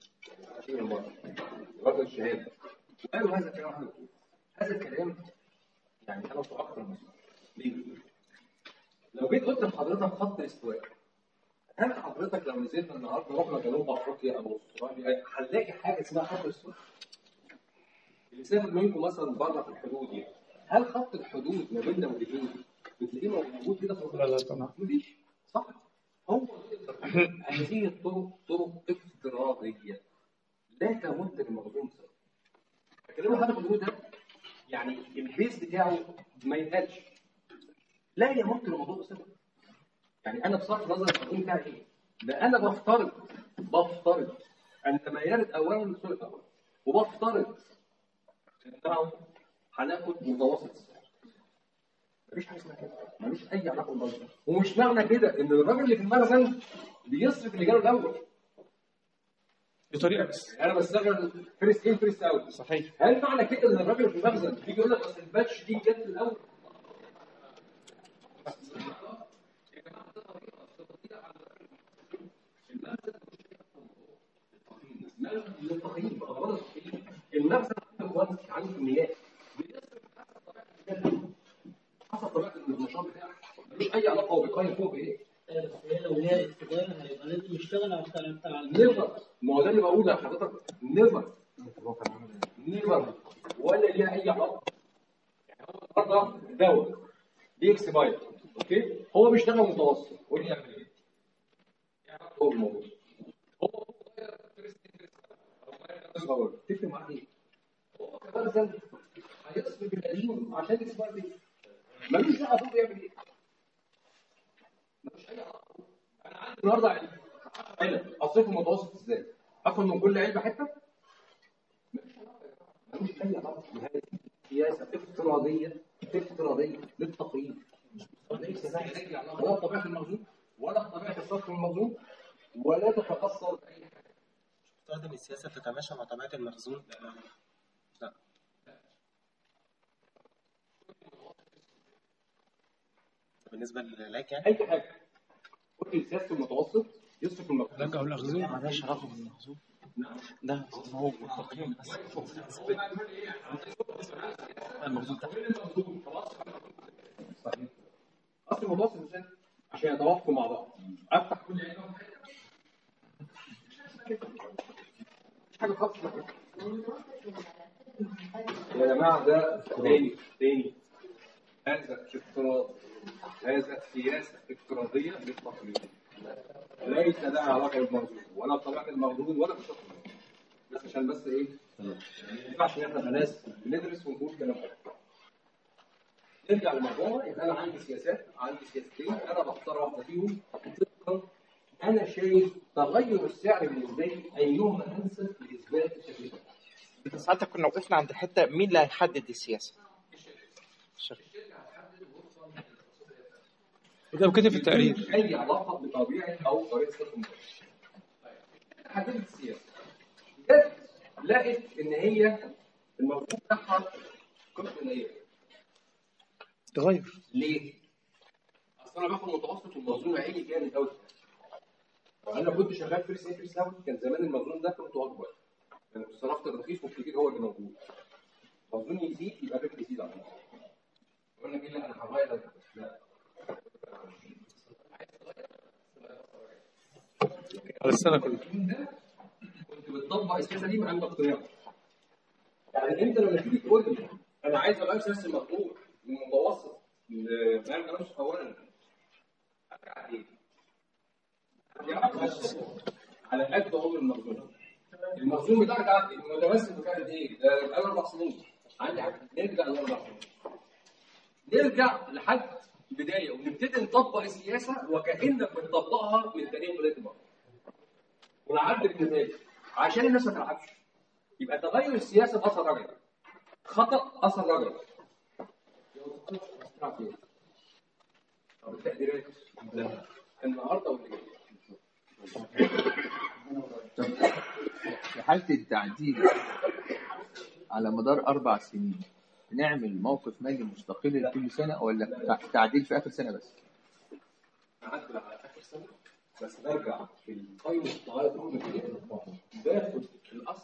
Speaker 1: عشان المرة برضه الشهادة وقالوا هذا الكلام عن الدكتور. هذا الكلام يعني أنا في أكثر من ليه؟ لو جيت قلت لحضرتك خط استواء هل حضرتك لو نزلنا النهارده رحنا جنوب افريقيا او استراليا هنلاقي حاجه اسمها خط استواء؟ اللي سافر منكم مثلا بره في الحدود يعني هل خط الحدود ما بيننا وبين بتلاقيه موجود كده في
Speaker 4: لا لا طبعا
Speaker 1: مفيش صح هو هذه الطرق طرق افتراضيه لا تمد للموضوع بصراحه الكلام اللي حضرتك بتقوله ده يعني البيز بتاعه ما يتقالش لا يمت للموضوع بصراحه يعني انا بصرف نظر القانون بتاعي ايه؟ ده انا بفترض بفترض ان ما يرد اولا السوق الاول وبفترض انه هناخد متوسط السعر مفيش حاجه اسمها كده ملوش اي علاقه بالمخزن ومش معنى كده ان الراجل اللي في المخزن بيصرف اللي جاله الاول
Speaker 4: بطريقه بس
Speaker 1: يعني انا بشتغل فيرست ان فيرست اوت
Speaker 2: صحيح
Speaker 1: هل معنى كده ان الراجل في المخزن بيجي يقول لك اصل الباتش دي جت الاول للتقييم اغراض التقييم المخزن عنده كوانتيتي عنده كميات بيصرف حسب طبيعه النشاط بتاعه ملوش اي علاقه هو بيقيم فوق بايه
Speaker 3: بس هي لو هي استدامه هيبقى لازم يشتغل على الكلام بتاع
Speaker 1: نيفر ما هو ده اللي بقوله لحضرتك نيفر نيفر ولا ليها اي علاقه يعني هو النهارده دواء دي اكسباير اوكي هو بيشتغل متوسط قول لي يعمل ايه؟ يعني هو الموضوع هو صغير تفرق معاه ايه؟ هو كمان زي هيصرف القديم عشان اكسباير دي ملوش دعوه هو بيعمل ايه؟ ملوش اي علاقه انا عندي النهارده علب اصرفه متوسط ازاي؟ اخد من كل علبه حته؟ ملوش اي علاقه بهذه سياسه افتراضيه افتراضيه للتقييم ليس لها اي علاقه ولا بطبيعه المخزون ولا بطبيعه الصرف المخزون ولا تتاثر باي حاجه
Speaker 8: مفترض ان السياسه تتماشى مع طبيعه المخزون لا بالنسبه للعلاج يعني
Speaker 1: اي حاجه قلت السياسه المتوسط يصرف المخزون
Speaker 4: رجعوا الاخذون
Speaker 2: مالهاش علاقه بالمخزون ده هو التقييم بس المخزون تحت
Speaker 1: صحيح اصل المتوسط ازاي؟ عشان يتوافقوا مع بعض افتح كل علبه مش حاجه خالص يا جماعه ده تاني تاني هذا افتراض هذا سياسه افتراضيه للتقليد ليس لها علاقه بالموضوع ولا بطبيعه الموجود ولا بالشخص بس عشان بس ايه ما ينفعش ان احنا ناس بندرس ونقول كلام غلط. نرجع للموضوع يبقى انا عندي سياسات عندي سياستين انا بختار واحده فيهم طبقا انا شايف تغير السعر بالنسبه لي ايهما انسب لاثبات التكلفه
Speaker 2: انت ساعتها كنا وقفنا عند حته مين اللي هيحدد السياسه؟ الشركه
Speaker 4: وده كده في التقرير
Speaker 1: ملوش اي علاقه بطبيعه او طريقه صرف المال. حددت السياسه جت لقت ان هي الموضوع بتاعها كفر نية
Speaker 4: تغير
Speaker 1: ليه؟ اصل انا باخد متوسط والمخزون عالي جامد قوي انا كنت شغال في ريس انتري ساوند كان زمان المخزون ده قيمته اكبر يعني صرفت الرخيص والكبير هو اللي موجود مخزون يزيد يبقى الربح يزيد على طول قلنا لك لا انا هغير لا
Speaker 4: على السنه كلها
Speaker 1: كنت بتطبق السياسه دي مع الاقتناع يعني انت لما تيجي تقول لي انا عايز اغير سياسه المخزون من متوسط لمال نص اولا ارجع ايه؟ على قد عمر المخزون المخزون بتاعك عندي المتمثل بكام ايه؟ ده بقاله اربع سنين عندي حاجه نرجع لاربع سنين نرجع لحد بدايه ونبتدي نطبق السياسه وكانك بتطبقها من تاريخ بدايه المخزون ونعدل النتائج عشان الناس ما تلعبش يبقى تغير السياسه باثر رجعي خطا اثر رجعي طب التقديرات لا. النهارده واللي جاي
Speaker 6: في حالة التعديل على مدار أربع سنين نعمل موقف مالي مستقل لكل سنة ولا تع- تعديل في آخر سنة بس؟
Speaker 1: نعدل على اخر سنه بس برجع في القيمه الصغيره باخد الاصل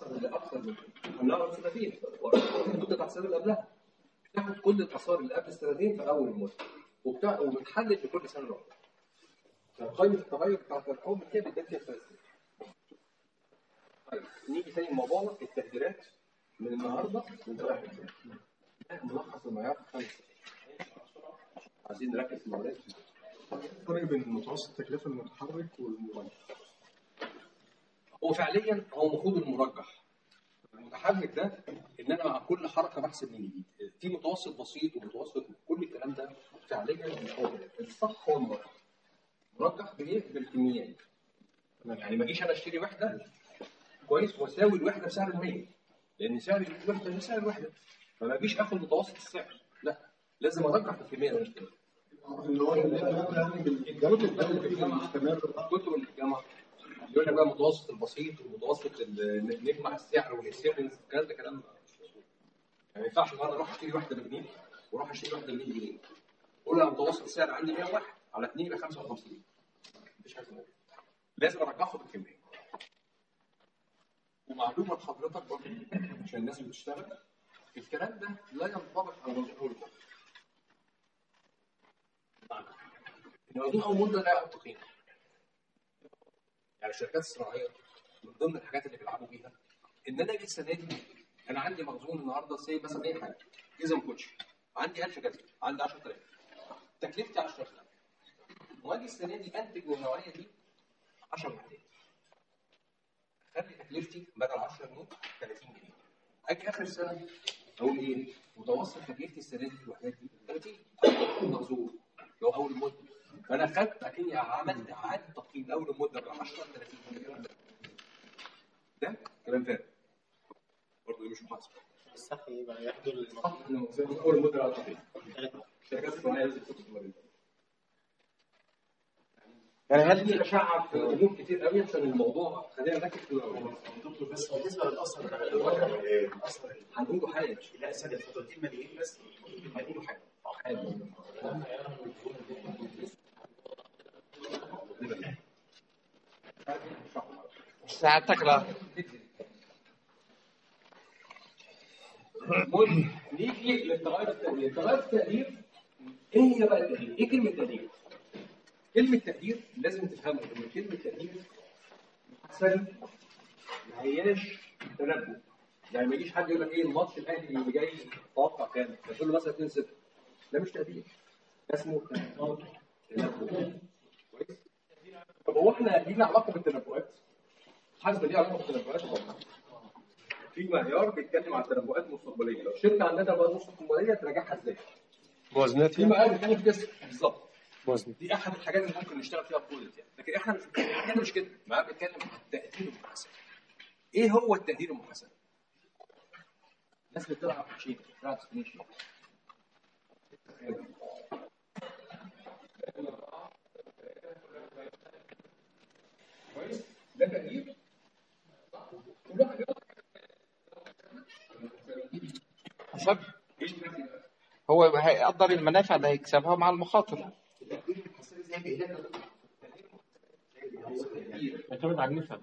Speaker 1: كل الاثار اللي قبل السنتين في اول المده وبتاع وبتحلل لكل سنه لوحدها يعني قائمه التغير بتاعت الحكم كده بتدي فيها ثلاث سنين. طيب نيجي تاني لموضوعنا التقديرات من النهارده وانت رايح البيت. ده ملخص المعيار في خمس عايزين نركز في المعلومات
Speaker 5: الفرق بين متوسط التكلفه المتحرك والمرجح
Speaker 1: هو فعليا هو المفروض المرجح المتحرك ده ان انا مع كل حركه بحسب من جديد في متوسط بسيط ومتوسط كل الكلام ده فعليا مش هو كده. الصح هو المرجح مرجح بايه؟ بالكميات يعني ما اجيش انا اشتري وحده كويس واساوي الوحده بسعر المية لان سعر الوحده مش سعر الوحده فما اجيش اخد متوسط السعر لا لازم ارجح بالكميه اللي أنا اشتريها
Speaker 5: اللي هو يعني بالكتب ده اللي مستمر
Speaker 1: كتب الجامعه يقول لك بقى متوسط البسيط والمتوسط ال- نجمع السعر ونقسمه الكلام ده كلام مش مظبوط. يعني ما ينفعش النهارده اروح اشتري واحده بجنيه واروح اشتري واحده ب 100 جنيه اقول له متوسط السعر عندي 101 على 2 يبقى 55 مفيش حاجه اسمها كده. لازم ارجحه بالكميه ومعلومه لحضرتك برضه عشان الناس اللي بتشتغل الكلام ده لا ينطبق على موضوع اول مده ان موضوع اول مده لا يحط قيمه يعني الشركات الصناعيه من ضمن الحاجات اللي بيلعبوا بيها ان انا اجي السنه دي انا عندي مخزون النهارده سي مثلا اي حاجه جزم كوتشي عندي 1000 جزمه عندي 10000 تكلفتي 10000 واجي السنه دي انتج من النوعيه دي 10 وحدات خلي تكلفتي بدل 10 جنيه 30 جنيه اجي اخر السنه اقول ايه متوسط تكلفتي السنه دي في الوحدات دي 30 مخزون اللي هو اول مده فانا خدت اكني عملت اعاده تقييم لاول المده من 10 ل 30 الكلام ده ده كلام فارغ برضه دي مش محاسبه
Speaker 8: الصح يبقى ياخدوا المفروض
Speaker 1: صح انه اول مده لا تقييم الشركات الصناعيه لازم تاخد المريض
Speaker 2: يعني هل
Speaker 1: هل اشعب في امور كتير قوي عشان الموضوع خلينا نركز في الأول.
Speaker 3: دكتور بس بالنسبه للاثر الاثر
Speaker 1: هنقوله حاجه
Speaker 3: لا سنه الفترتين ماليين بس
Speaker 1: هنقوله حاجه حاجه
Speaker 2: ساعتك لا
Speaker 1: المهم نيجي للتغير التقدير التغير التقدير ايه هي بقى التقدير؟ ايه كلمه تقدير؟ كلمه تقدير لازم تفهمها ان كلمه تقدير محسن ما هياش تنبؤ يعني ما يجيش حد يقول لك ايه الماتش الاهلي اللي جاي توقع كام؟ تقول له مثلا 2 0 ده مش تقدير ده اسمه تنبؤ كويس؟ طب هو احنا لينا علاقه بالتنبؤات؟ حاسب ليه علاقه بالتنبؤات ولا لا؟ في معيار بيتكلم عن التنبؤات المستقبليه لو شركه عندها تنبؤات مستقبليه تراجعها ازاي؟
Speaker 4: موازنات
Speaker 1: في
Speaker 4: يعني
Speaker 1: معيار بيتكلم في كده بالظبط
Speaker 4: موازنة
Speaker 1: دي احد الحاجات اللي ممكن نشتغل فيها بطولة يعني لكن احنا مش احنا مش كده معاه بيتكلم عن التقدير المحاسب ايه هو التقدير المحاسب؟ الناس اللي بتلعب شيء بتلعب سبيشن كويس ده تقدير كل واحد يقدر
Speaker 2: حسب هو هيقدر المنافع اللي هيكسبها مع المخاطر
Speaker 5: يعتمد على النسب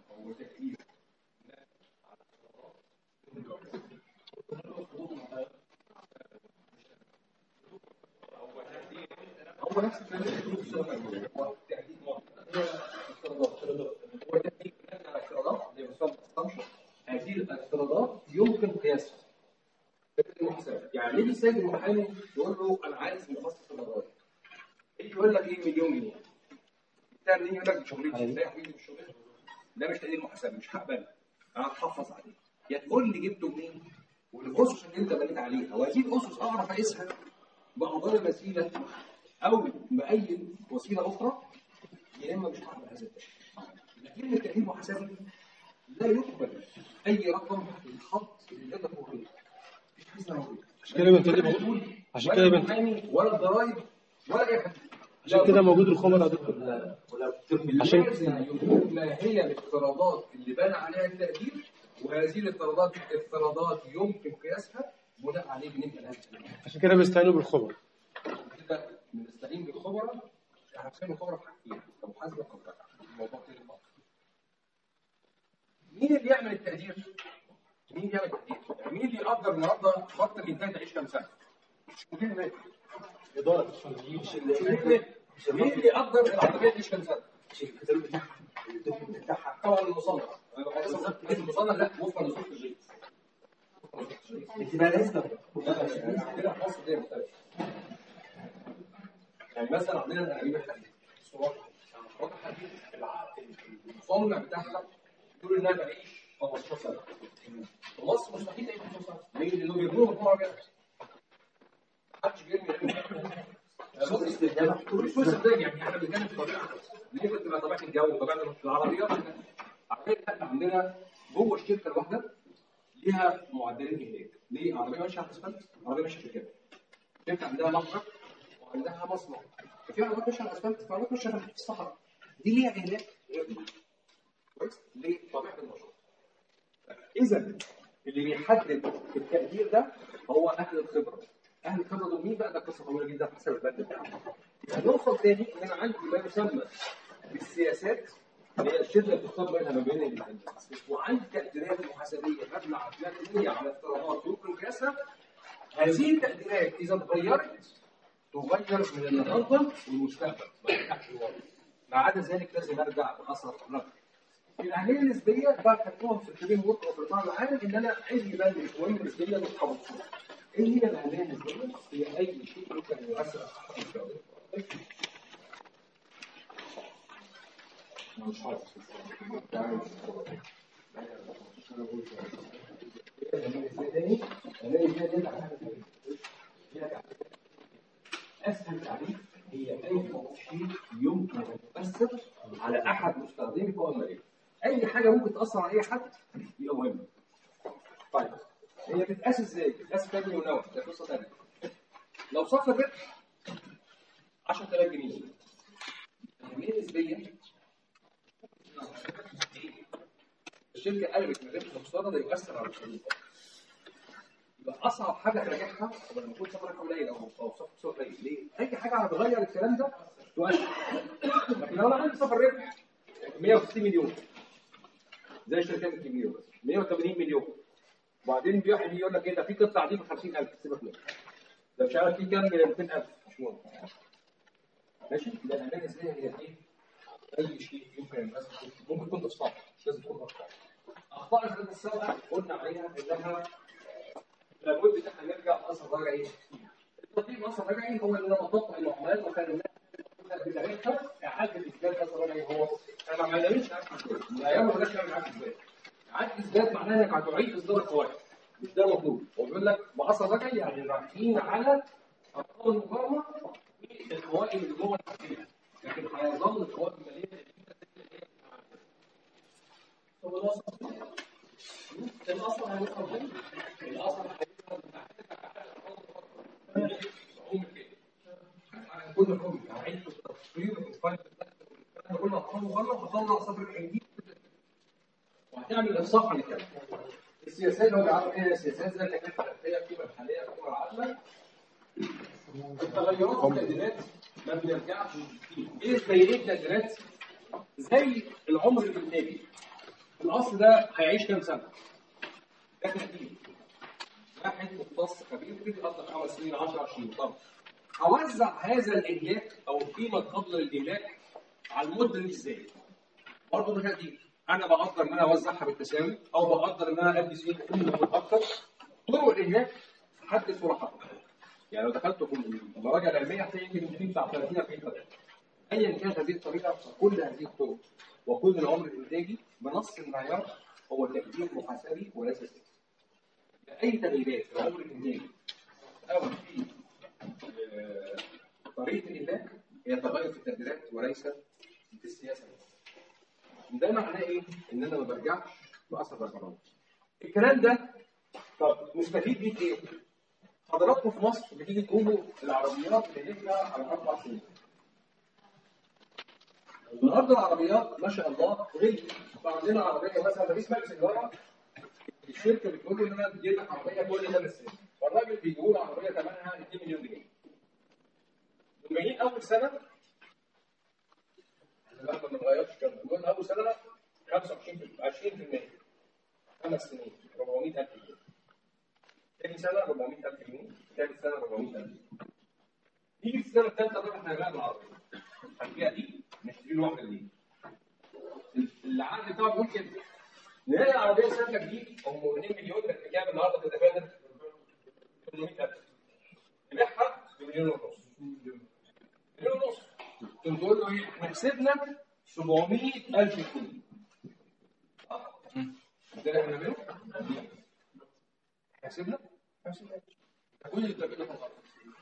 Speaker 1: هو نفس الكلام اللي بيقوله في السنة الأولى. هو تحديد واحد. هو تحديد الافتراضات اللي بيسمى assumption. هذه الافتراضات يمكن قياسها. المحاسبة. يعني يجي السيد المحامي يقول له انا عايز مخصص القضايا. يجي يقول لك ايه مليون جنيه. بتاع منين يقول لك مش شغلتي لا يا حبيبي مش شغلتي. ده مش تقدير محاسبة مش هقبله. انا هتحفظ عليه. يا تقول لي جبته منين والاسس اللي انت بنيت عليها وهذه الاسس اعرف اقيسها بأقدار الوسيله او باي وسيله اخرى يا اما مش هعمل هذا التقدير. كلمه تقدير محاسبي لا يقبل اي رقم يتحط يقدر هو كده. مفيش حاجه اسمها كده.
Speaker 4: عشان كده بنتقدم
Speaker 1: مسؤول
Speaker 4: عشان
Speaker 1: ولا
Speaker 4: كده بنت-
Speaker 1: محامي ولا الضرايب ولا اي حاجه
Speaker 4: عشان كده موجود الخبراء يا دكتور عشان-
Speaker 1: لازم يكون ما هي الافتراضات اللي بنى عليها التقدير وهذه الافتراضات افتراضات يمكن قياسها بناء عليه بنبني لها التقدير.
Speaker 4: عشان كده بيستعينوا بالخبراء
Speaker 1: كده بنستعين بالخبراء احنا بنستعين بالخبراء في حاجتين كمحاسبه وكمراجعه الموضوع كده بعض. مين اللي يعمل التقدير؟ مين اللي يعمل التقدير؟ يعني مين اللي يقدر النهارده خط الانتاج تعيش كام سنه؟ ممكن هناك
Speaker 5: اداره الفنيين
Speaker 1: مش اللي مين اللي يقدر العربيه دي كام سنه؟ طبعا المصنع المصنع لا وفقا لظروف الجيت
Speaker 3: بتبقى لازمه
Speaker 1: عندنا في مصر دي مختلف يعني مثلا عندنا الانابيب الحديد الصور الصورات الحديد الع- المصنع بتاعها بيقول انها تعيش 15 سنه في مصر مستحيل تعيش 15 سنه ليه؟ لانه بيرموها في عربيات محدش بيرمي سوق استخدام سوق استخدام يعني احنا بنتكلم في طبيعه ليه بتبقى طبيعه الجو طبيعه العربيات العربيه احنا عندنا جوه الشركه الواحده ليها معدلات اهلاك ليه عربيه ماشيه على الاسفلت عربيه ماشيه في الجبل شركه عندها مخرج وعندها مصنع في عربيات ماشيه على الاسفلت في عربيات ماشيه في الصحراء دي ليها اهلاك غير دي كويس ليه طبيعه النشاط اذا اللي بيحدد التقدير ده هو اهل الخبره اهل الخبره دول مين بقى ده قصه طويله جدا حسب البند بتاعهم يبقى نوصل تاني ان انا عندي ما يسمى بالسياسات اللي هي الشده اللي بتختار بينها ما بين ال- وعندي تقديرات محاسبيه مبنى مبنيه على افتراضات يمكن قياسها هذه التقديرات اذا اتغيرت تغير من النهارده والمستقبل ما يرجعش لورا ما عدا ذلك لازم ارجع باثر نقد الاهميه النسبيه بقى خدتهم في الفريم ورك وفي الاطار العام ان انا عندي بند القوائم النسبيه متحوط ايه هي الاهميه النسبيه؟ هي اي شيء يمكن يؤثر على الشغل. أنا مش عارف. اسهل تعريف هي اي شيء يمكن ان يؤثر على احد مستخدمي القوى الماليه. اي حاجه ممكن تاثر على اي حد يبقى مهمه. طيب هي بتتقاس ازاي؟ بتتقاس كام ونوع ده قصه ثانيه. لو صف الربح 10000 جنيه الاهميه النسبيه الشركه قلبت من ربح لخساره ده يؤثر على الفلوس يبقى اصعب حاجه تراجعها لما يكون صفرك قليل او او صف صفر قليل ليه؟ اي حاجه هتغير الكلام ده تؤثر لكن لو انا عندي صفر ربح 160 مليون زي الشركات الكبيره بس 180 مليون وبعدين بيروح يجي يقول لك ايه ده في قطعه دي ب 50000 سيبك منها ده مش عارف في كام 200000 مش مهم ماشي يبقى الاهميه النسبيه هي ايه؟ اي شيء يمكن ان يؤثر ممكن يكون تفصيل مش لازم تكون اخطاء اخطاء الخدمه السابقه قلنا عليها انها لابد ان احنا نرجع لاصل رجعي التطبيق الاصل رجعي هو ان انا بطبق المعاملات وكان الناس بتاعتها اعاده اثبات اصل رجعي هو انا ما بعملش عكس اثبات من ايام ما بدات اعمل عكس اثبات عكس اثبات معناها انك هتعيد اصدار القواعد مش ده المطلوب هو بيقول لك باصل رجعي يعني رايحين على ارقام المقارنه القوائم اللي جوه التحليل لكن هيظل القوائم الماليه طب الاصل الاصل هيوصل فين؟ الاصل كل حكم هعيد التصوير والفايل انا كل ارقام مغلق هطلع صفر الحديد وهتعمل انصاف عن الكلام السياسات اللي هو بيعرف ايه السياسات زي التكلفه الاساسيه القيمه الحاليه القيمه العادله التغيرات في التقديرات ما بنرجعش فيه. ايه زي ايه التقديرات؟ زي العمر الانتاجي الاصل ده هيعيش كام سنه؟ ده تقدير واحد مختص خبير بيجي يقدر خمس سنين 10 20 طب اوزع هذا الاهلاك او القيمه الفاضله للاهلاك على المده دي ازاي؟ برضه ده تقدير انا بقدر ان انا اوزعها بالتساوي او بقدر ان انا ادي سنين كل اكتر طرق الاهلاك حدث ولا حرج يعني لو دخلت في المراجع العلميه هتلاقي يمكن في بتاع 30 40 طريقه ايا كانت هذه الطريقه فكل هذه الطرق وكل العمر الانتاجي بنص المعيار هو تقدير محاسبي وليس سياسي اي تغييرات في العمر الانتاجي او في آه، طريقه الاهلاك هي تغير في التقديرات وليس في السياسه ده معناه ايه؟ ان انا ما برجعش باثر القرارات الكلام ده طب نستفيد بيه ايه؟ حضراتكم في مصر بتيجي تقولوا العربيات اللي هي على اربع سنين النهارده العربيات ما شاء الله غليت فعندنا عربيه مثلا رئيس مجلس الاداره الشركه بتقول له ان انا بجيب لك عربيه كل خمس سنين فالراجل بيقول عربيه ثمنها 2 مليون جنيه جايين اول سنه لا ما بنغيرش كده بنقول اول سنه 25% 20% خمس سنين 400000 جنيه ثاني سنه 400000 جنيه كام سنه 400000 نيجي في السنه الثالثه بقى احنا هنلاقي العربيه هنبيع دي نشتري له واحده جديده العقد بتاعه بيقول كده نلاقي العربيه سنه جديد ام 2 مليون كانت بكام النهارده بتتبادل 800000 نبيعها بمليون ونص مليون ونص تقوم تقول له ايه احنا كسبنا 700000 جنيه ده اللي احنا بنعمله احنا كسبنا إحنا كسبنا. كل اللي بتعمله ده كان غلط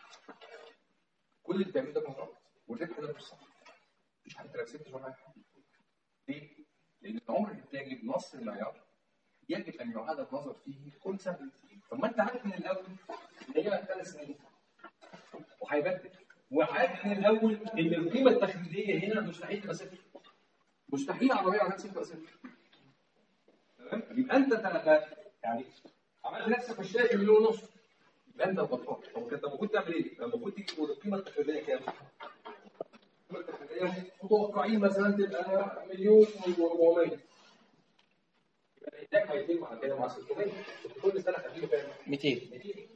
Speaker 1: كل اللي بتعمله ده كان غلط والربح ده مش صح مش حتى لو كسبت ولا حاجه ليه؟ لان العمر الانتاجي بنص المعيار يجب ان يعاد النظر فيه كل سنه طب ما انت عارف من الاول ان هي ثلاث سنين وهيبدل وعارف من الاول ان القيمه التخليديه هنا مستحيل تبقى صفر مستحيل عربيه على صفر تبقى صفر تمام يبقى انت تلقى يعني عملت نفسك مش شايف مليون ونص يبقى انت غلطان طب كنت المفروض تعمل ايه؟ كان المفروض تيجي تقول القيمه التخليديه كام؟ القيمه التخليديه متوقعين مثلا تبقى مليون و400 يبقى الانتاج هيزيد مع كده مع 600 كل سنه هتجيله كام؟
Speaker 2: 200
Speaker 1: 200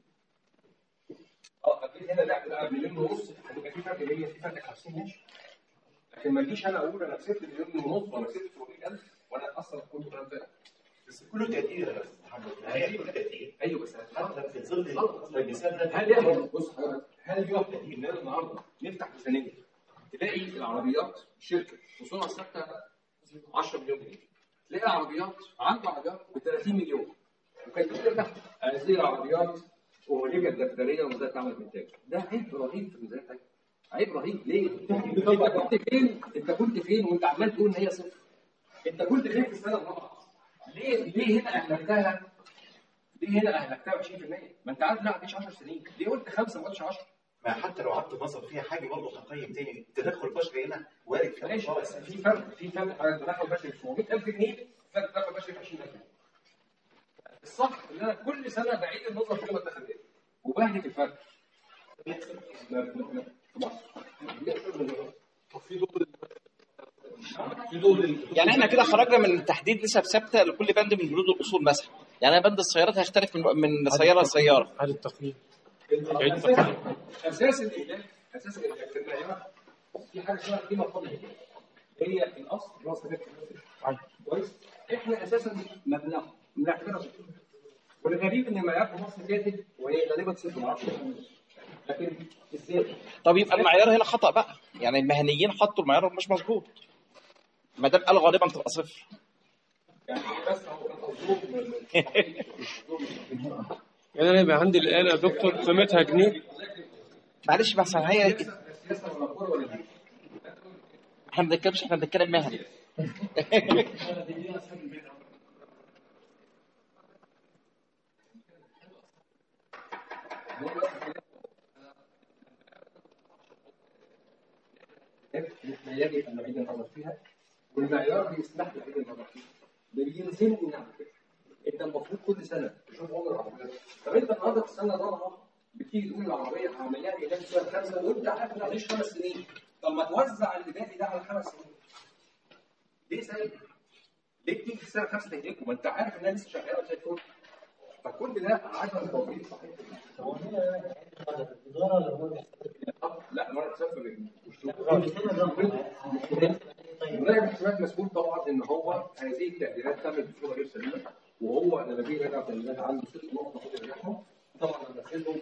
Speaker 1: اه اكيد هنا لا بقى مليون ونص هتبقى في فرق 100 في فرق 50 ماشي لكن ما اجيش انا اقول انا كسبت مليون ونص وانا كسبت 700000 وانا اصلا كنت كلام ده
Speaker 5: بس كله تقدير يا استاذ محمد هي كلها تقدير
Speaker 1: ايوه بس هتحط
Speaker 5: في ظل المثال ده
Speaker 1: هل يقدر بص حضرتك هل يقدر ان انا النهارده نفتح ميزانيه تلاقي العربيات شركه وصولها ثابته 10 مليون جنيه تلاقي العربيات عنده عربيات ب 30 مليون وكانت بتقول تحت هذه العربيات وملكه دفتريه ومزايا تعمل انتاج ده عيب رهيب في الميزانيه بتاعتك عيب رهيب ليه؟ انت كنت فين؟ انت كنت فين وانت عمال تقول ان هي صفر؟ انت كنت فين في السنه الرابعه؟ ليه ليه هنا اهلكتها ليه هنا اهلكتها 20%؟ ما انت عارف لا هتعيش 10 سنين، ليه قلت خمسه ما قلتش 10؟
Speaker 5: ما حتى لو عدت نظر فيها حاجه برضه تقيم تاني التدخل البشري هنا وارد في
Speaker 1: ماشي
Speaker 5: الأخطاء.
Speaker 1: بس في فرق في فرق على التدخل البشري في 700000 جنيه فرق التدخل البشري في 20000 جنيه. الصح ان انا كل سنه بعيد النظر في القيمه التخليديه وبهلك الفرق.
Speaker 2: يعني احنا كده خرجنا من تحديد نسب ثابته لكل بند من بنود الاصول مثلا يعني أنا بند السيارات هيختلف من من سياره لسياره
Speaker 4: هذا التقييم
Speaker 1: اساس اساس الاهلاك اساس الاهلاك في المعيار في حاجه اسمها القيمه الفاضله هي الاصل راس مال كويس احنا اساسا ما بناخد بنعتبرها صفر والغريب ان المعيار في مصر كاتب وهي غالبا صفر ما اعرفش لكن ازاي؟
Speaker 2: طب يبقى المعيار هنا خطا بقى يعني المهنيين حطوا المعيار مش مظبوط ما دام قال غالبا تبقى صفر
Speaker 1: يعني بس هو كان قصدهم
Speaker 4: يعني انا يبقى عندي الاله يا دكتور قيمتها جنيه
Speaker 2: معلش بس هي
Speaker 1: السياسه ولا الكوره ولا دي
Speaker 2: احنا ما بنتكلمش احنا بنتكلم مهني
Speaker 1: يجب ان نعيد النظر فيها والمعيار بيسمح لعيد النظر فيها ده بيلزمني نعمل كده انت المفروض كل سنه تشوف عمر العربيه طب انت النهارده في السنه الرابعه بتيجي تقول العربيه عمليه علاج سنه خمسه وانت عارف انها هتعيش خمس سنين طب ما توزع اللي باقي ده على خمس سنين ليه سايب؟ ليه بتيجي في السنه الخامسه تهلكه؟ ما انت عارف انها لسه شغاله زي الفل فكل ده عدم توفيق صحيح
Speaker 3: هو هنا الاداره اللي هو
Speaker 1: لا ما انا بسبب مش
Speaker 3: طيب
Speaker 1: مراقب الحسابات مسؤول طبعا ان هو هذه التقديرات تمت بصوره غير سليمه وهو لما بيجي يراجع تقديرات عنده ست نقط المفروض يراجعهم طبعا لما نزلهم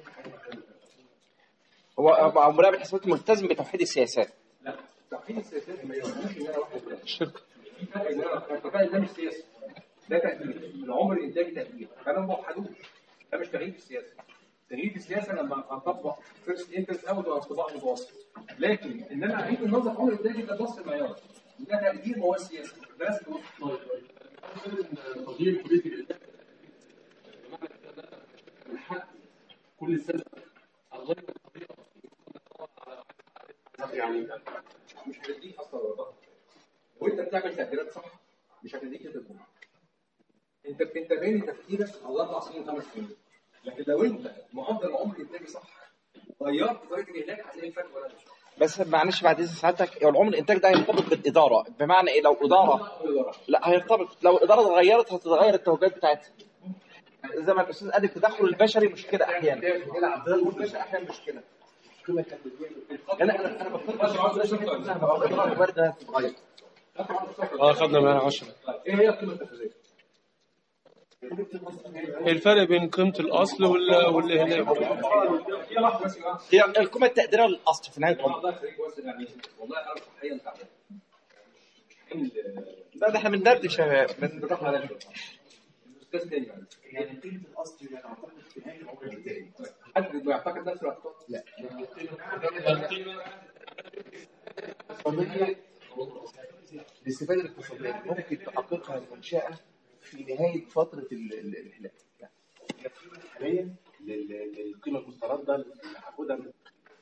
Speaker 2: هو هو مراقب الحسابات ملتزم بتوحيد السياسات
Speaker 1: لا توحيد السياسات ما يعنيش ان انا واحد بس.
Speaker 4: الشركه
Speaker 1: في فرق ان انا اتفقنا ده مش سياسه ده تقدير العمر الانتاجي تقدير فانا ما بوحدوش ده مش تغيير في السياسه تغيير في السياسه لما اطبق فيرست انترست اوت وانطباع متوسط لكن ان انا اعيد النظر في عمر الانتاجي ده نص المعيار ده تقدير ما هو السياسه ده بس
Speaker 5: تغيير كليه الحق كل سنه اغير الطريقه يعني
Speaker 1: مش هتديك اصلا ولا وانت بتعمل تقديرات صح مش هتديك تدبر انت انت باني تفكيرك على اربع سنين خمس سنين لكن لو انت مقدر العمر الانتاجي صح غيرت طريقه الاهلاك هتلاقي الفرق ولا مش
Speaker 2: بس معلش بعد اذن سعادتك هو العمر الانتاج ده هيرتبط بالاداره بمعنى ايه لو اداره لا هيرتبط لو الاداره اتغيرت هتتغير التوجيهات بتاعتها زي ما الاستاذ قال التدخل البشري مشكله احيانا التدخل البشري احيانا مشكله انا انا انا بفكر الورده هتتغير
Speaker 4: اه خدنا معانا 10
Speaker 1: ايه هي القيمه التنفيذيه؟
Speaker 4: الفرق بين قيمه الاصل وال- والاهلاك
Speaker 1: هي لحظه بس يا جماعه
Speaker 2: هي القيمه التقديريه للاصل في نهايه العمر
Speaker 1: الله يخليك بس يعني والله انا صحيا تعبان مش حمل
Speaker 2: لا ده احنا بندردش يا شباب
Speaker 1: بالراحه على شويه الاستاذ تاني يعني
Speaker 5: يعني قيمه الاصل اللي اعتقد في نهايه العمر الانتاجي
Speaker 1: حد بيعتقد نفسه الاعتقاد؟ لا
Speaker 6: الاقتصادية الاستفادة الاقتصادية ممكن تحققها المنشأة في نهاية فترة ال- ال- الإهلاك يعني
Speaker 5: حاليا لل- للقيمه المسترده اللي هاخدها من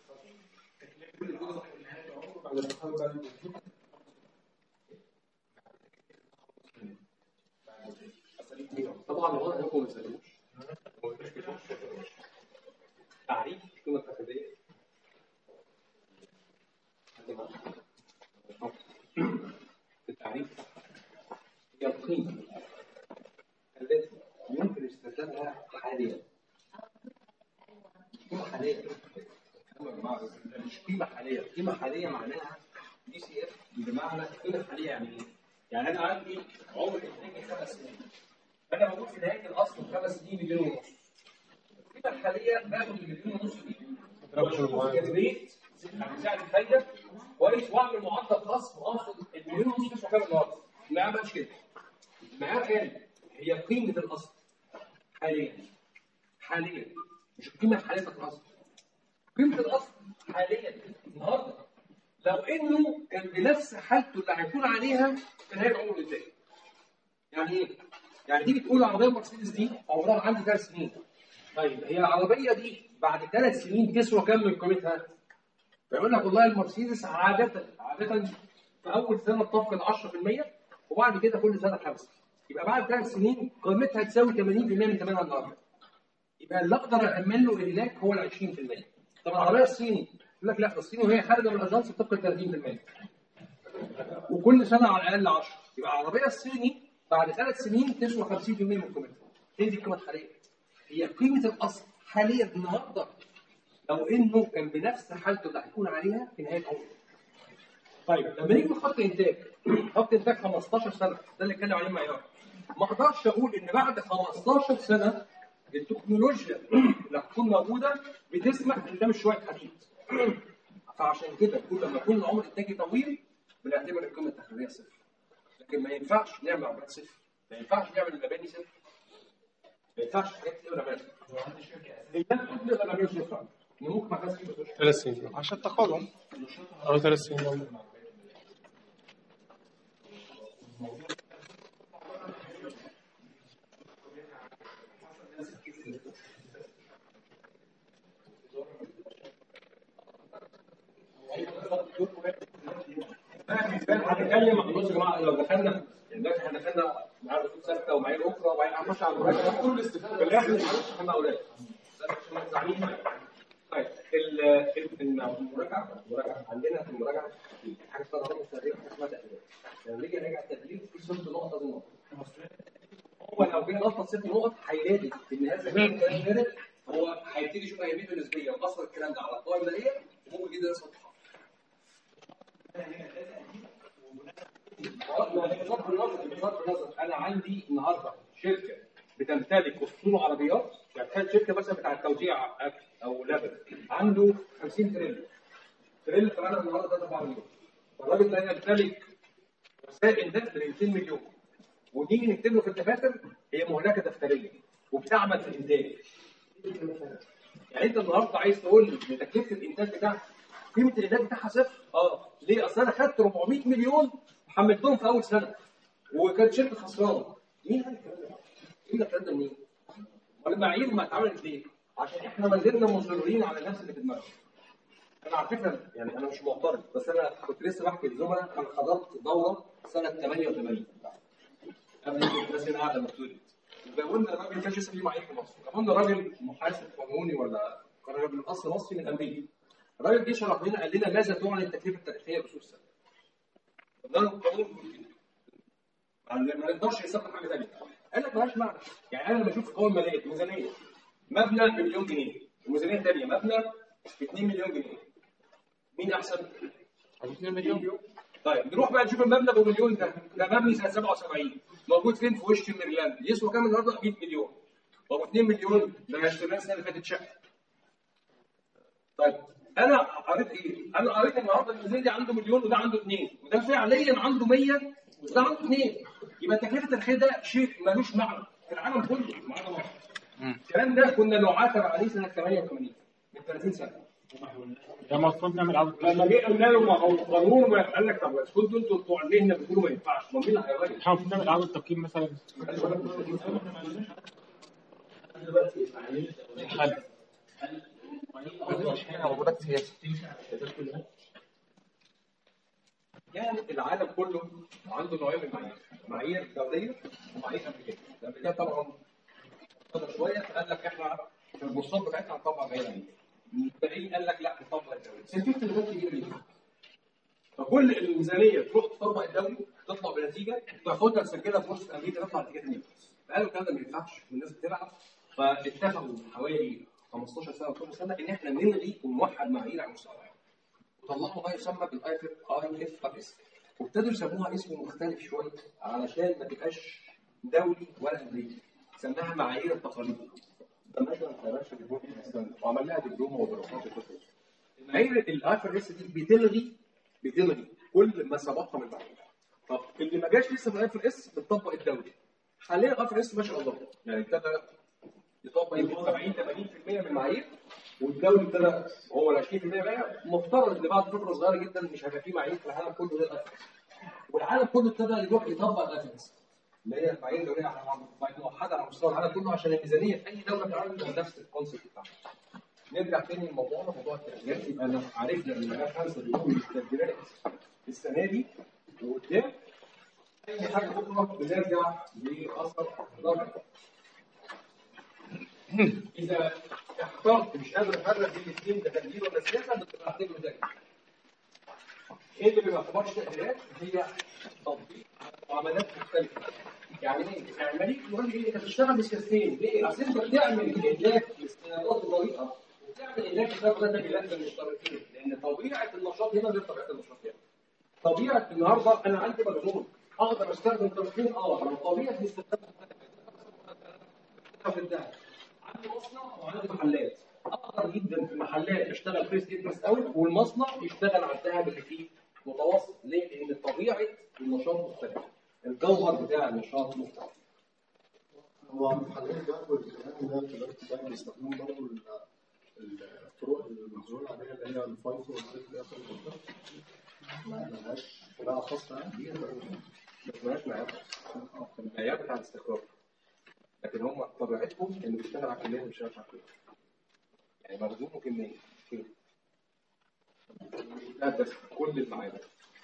Speaker 1: طبعا هو انكم ما تسالوش تعريف القيمه التنفيذيه التعريف هي القيمه التي يمكن استخدامها حاليا قيمه حاليه يا جماعه مش قيمه حاليه قيمه حاليه معناها دي سي اف بمعنى قيمه حاليه يعني ايه؟ يعني انا عندي عمر انتاجي خمس سنين انا موجود في نهايه الاصل خمس سنين مليون ونص القيمه الحاليه باخد المليون ونص دي واشوف الريت يعني سعر الفايده كويس واعمل معدل خصم واصل المليون ونص مش كام النهارده ما عملش كده معاه قال هي قيمه الاصل حاليا حاليا مش القيمه الحاليه بتاعت الاصل قيمه الاصل حاليا النهارده لو انه كان بنفس حالته اللي هيكون عليها في نهايه العمر الانتاجي يعني ايه؟ يعني تيجي تقول العربيه مرسيدس دي عمرها عندي ثلاث سنين. طيب هي العربيه دي بعد ثلاث سنين تسوى كام من قيمتها؟ فيقول لك والله المرسيدس عاده عاده في اول سنه بتفقد 10% وبعد كده كل سنه 5 يبقى بعد ثلاث سنين قيمتها تساوي 80% من ثمنها النهارده. يبقى اللي اقدر امن له هناك هو ال 20%. طب العربيه الصيني يقول لك لا الصيني وهي خارجه من الاجانس بتفقد 30%. وكل سنه على الاقل 10 يبقى العربيه الصيني بعد ثلاث سنين تسوى 50% من قيمتها هي دي القيمه الحاليه هي قيمه الاصل حاليا النهارده لو انه كان بنفس حالته اللي هيكون عليها في نهايه عمره طيب لما نيجي نحط انتاج خط انتاج 15 سنه ده اللي اتكلم عليه معيار ما اقدرش اقول ان بعد 15 سنه التكنولوجيا اللي هتكون موجوده بتسمح ان ده مش شويه حديد فعشان كده كل لما يكون العمر الانتاجي طويل بنعتبر القيمه التحريريه صفر لكن ما ينفعش نعمل عمليات صفر ما ينفعش نعمل المباني صفر ما ينفعش حاجات كتير نعملها هي نقدر نعمل صفر ممكن ما فيهاش فيه
Speaker 4: ثلاث سنين
Speaker 2: عشان تقاضم
Speaker 4: اه ثلاث سنين
Speaker 1: هنتكلم عن بصوا يا جماعه لو دخلنا دلوقتي احنا دخلنا معايا الاصول ثابته ومعايا الاخرى وبعدين هنخش على المراجعه كل الاستفاده في الاخر مش هنخش احنا اولاد طيب ال- ال- المراجعه المراجعه عندنا في المراجعه في حاجه اسمها نظام التدريب حاجه اسمها تقدير لما نيجي نراجع التدريب في ست نقط لازم نقط هو لو جه غلطه ست نقط هيلاقي ان هذا الكلام ده هو هيبتدي يشوف اهميته النسبيه وقصر الكلام ده على القوائم البدائيه وممكن جدا يسقط بغض النظر بغض النظر انا عندي النهارده شركه بتمتلك اسطول عربيات يعني تخيل شركه مثلا بتاعه توزيع اكل او لبن عنده 50 تريلر تريلر في العالم النهارده 3 4 مليون الراجل ده يمتلك وسائل انتاج ب 200 مليون ونيجي نكتب له في الدفاتر هي مهلكه دفتريه وبتعمل في الانتاج يعني انت النهارده عايز تقول لي ان تكلفه الانتاج بتاعها قيمه الانتاج بتاعها صفر اه ليه اصل انا خدت 400 مليون وحملتهم في اول سنه وكانت شركه خسرانه مين قال الكلام ده؟ مين الكلام ده منين؟ والمعايير ما اتعملت ليه؟ عشان احنا ما زلنا مصرين على الناس اللي في دماغنا انا على فكره يعني انا مش معترض بس انا كنت لسه بحكي للزملاء انا حضرت دوره سنه 88 قبل الناس هنا قاعده مبتدئ قلنا الراجل ما كانش لسه في معايير في مصر قلنا راجل محاسب قانوني ولا كان راجل من اصل مصري من امريكا الراجل جه شرح لنا قال لنا ماذا تعني التكلفه التاريخيه باصول السنه قلنا له القانون بيقول كده ما نقدرش نستخدم حاجه ثانيه قال لك مالهاش معنى يعني انا لما اشوف قوائم ماليه ميزانيه مبنى بمليون جنيه وميزانيه ثانيه مبنى ب 2 مليون جنيه مين احسن؟ 2 مليون طيب نروح بقى نشوف المبنى بمليون ده ده مبني سنه 77 موجود فين في وش ميرلاند يسوى كام النهارده 100 مليون طب 2 مليون ده اشتريناه السنه اللي فاتت شقه طيب انا قريت ايه؟ انا قريت النهارده الميزانيه دي عنده مليون وده عنده اثنين وده فعليا عنده 100 وده عنده اثنين يبقى تكلفه الخير ده شيء ملوش معنى في العالم كله ما عدا مصر الكلام ده كنا نعاتب عليه سنه 88 من 30 سنه
Speaker 5: لما المفروض نعمل عرض
Speaker 1: لما جه قلنا له ما هو القانون ما قال لك طب بس كنتوا انتوا بتوع المهنه بتقولوا ما ينفعش ما مين اللي هيغير؟
Speaker 5: احنا المفروض نعمل عرض تقييم مثلا حل
Speaker 2: مش هنا موجودة في سياسة
Speaker 1: يعني العالم كله عنده نوعين من المعايير معايير دوليه ومعايير امريكيه الامريكيه طبعا قدر شويه قال لك احنا في البوستات بتاعتنا هنطبق معايير امريكيه الباقيين قال لك لا نطبق الدولي بس في اختلافات كبيره جدا فكل الميزانيه تروح تطبق الدولي تطلع بنتيجه تاخدها تسجلها في بورصه امريكا تطلع نتيجه ثانيه فقالوا الكلام ده ما ينفعش والناس بتلعب فاتفقوا حوالي 15 سنه 12 سنه ان احنا نلغي ونوحد معايير على مستوى العالم وطلعوا ما يسمى بالاي اف ار اس وابتدوا يسموها اسم مختلف شويه علشان ما تبقاش دولي ولا امريكي سماها معايير التقاليد سماها وعمل لها دبلومه ودراسات وكده المعايير الاي اف ار اس دي بتلغي بتلغي كل ما سبقها من معايير طب اللي ما جاش لسه في الاي اف ار اس بتطبق الدولي حاليا الاي اف ار اس ما شاء الله يعني ابتدى يطبق يمكن 70 80% من المعايير والدولي ابتدى هو ال 20% بقى مفترض ان بعد فتره صغيره جدا مش هيبقى في معايير في العالم كله غير الاف والعالم كله ابتدى يروح يطبق الاف اللي هي المعايير الدوليه بقت موحده على مستوى العالم كله عشان الميزانيه في اي دوله في العالم تبقى نفس الكونسيبت بتاعها. نرجع تاني لموضوعنا موضوع التأجيرات يبقى انا عرفنا ان انا خمسه بيقولوا التأجيرات السنه دي وقدام اي حاجه بكره بنرجع لاثر ضرب اذا اخترت مش قادر افرق بين الاثنين ده تقدير ولا سياسه بتبقى اعتبره تقدير. ايه اللي ما بيعتبرش تقديرات هي تطبيق معاملات مختلفه. يعني ايه؟ اعماليه يقول لي انت بتشتغل بسياستين ليه؟ اصل انت بتعمل اهلاك لاستنادات بطريقه وبتعمل اهلاك للضرب ده بلاد المشتركين لان طبيعه النشاط هنا غير طبيعه النشاط هنا. طبيعه النهارده انا عندي مخزون اقدر استخدم تمكين اه لو طبيعه الاستخدام في الذهب عندي مصنع وعندي محلات اقدر جدا في المحلات اشتغل فيرست ان فيرست اوت والمصنع يشتغل على الذهب اللي فيه متوسط ليه؟ لان طبيعه النشاط مختلفه الجوهر بتاع النشاط مختلف
Speaker 9: هو حضرتك برضه الكلام ده دلوقتي بقى بيستخدموا برضه ال- الطرق المخزون العاديه اللي هي الفايفو والحاجات اللي هي في الكمبيوتر ما لهاش طريقه خاصه يعني
Speaker 1: ما اسمهاش معيار المعيار بتاع الاستقرار لكن هم طبيعتهم انه بيشتغل على كميه مش على كميه يعني مخزونه كميه كده. لا بس كل المعادن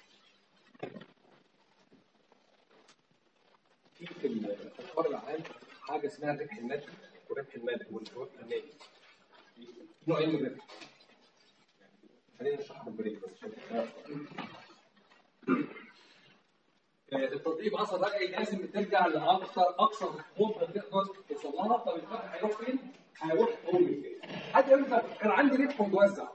Speaker 1: في في الاستثمار العام حاجه اسمها الربح المادي والربح المالي والربح المالي في نوعين من الربح خلينا نشرحها بالبريك بس عشان التطبيق اصلا بقى لازم ترجع لاقصى اقصى مده تقدر توصل لها طب الفرق هيروح فين؟ هيروح قوي فين؟ حد يقول لك كان عندي ربح متوزع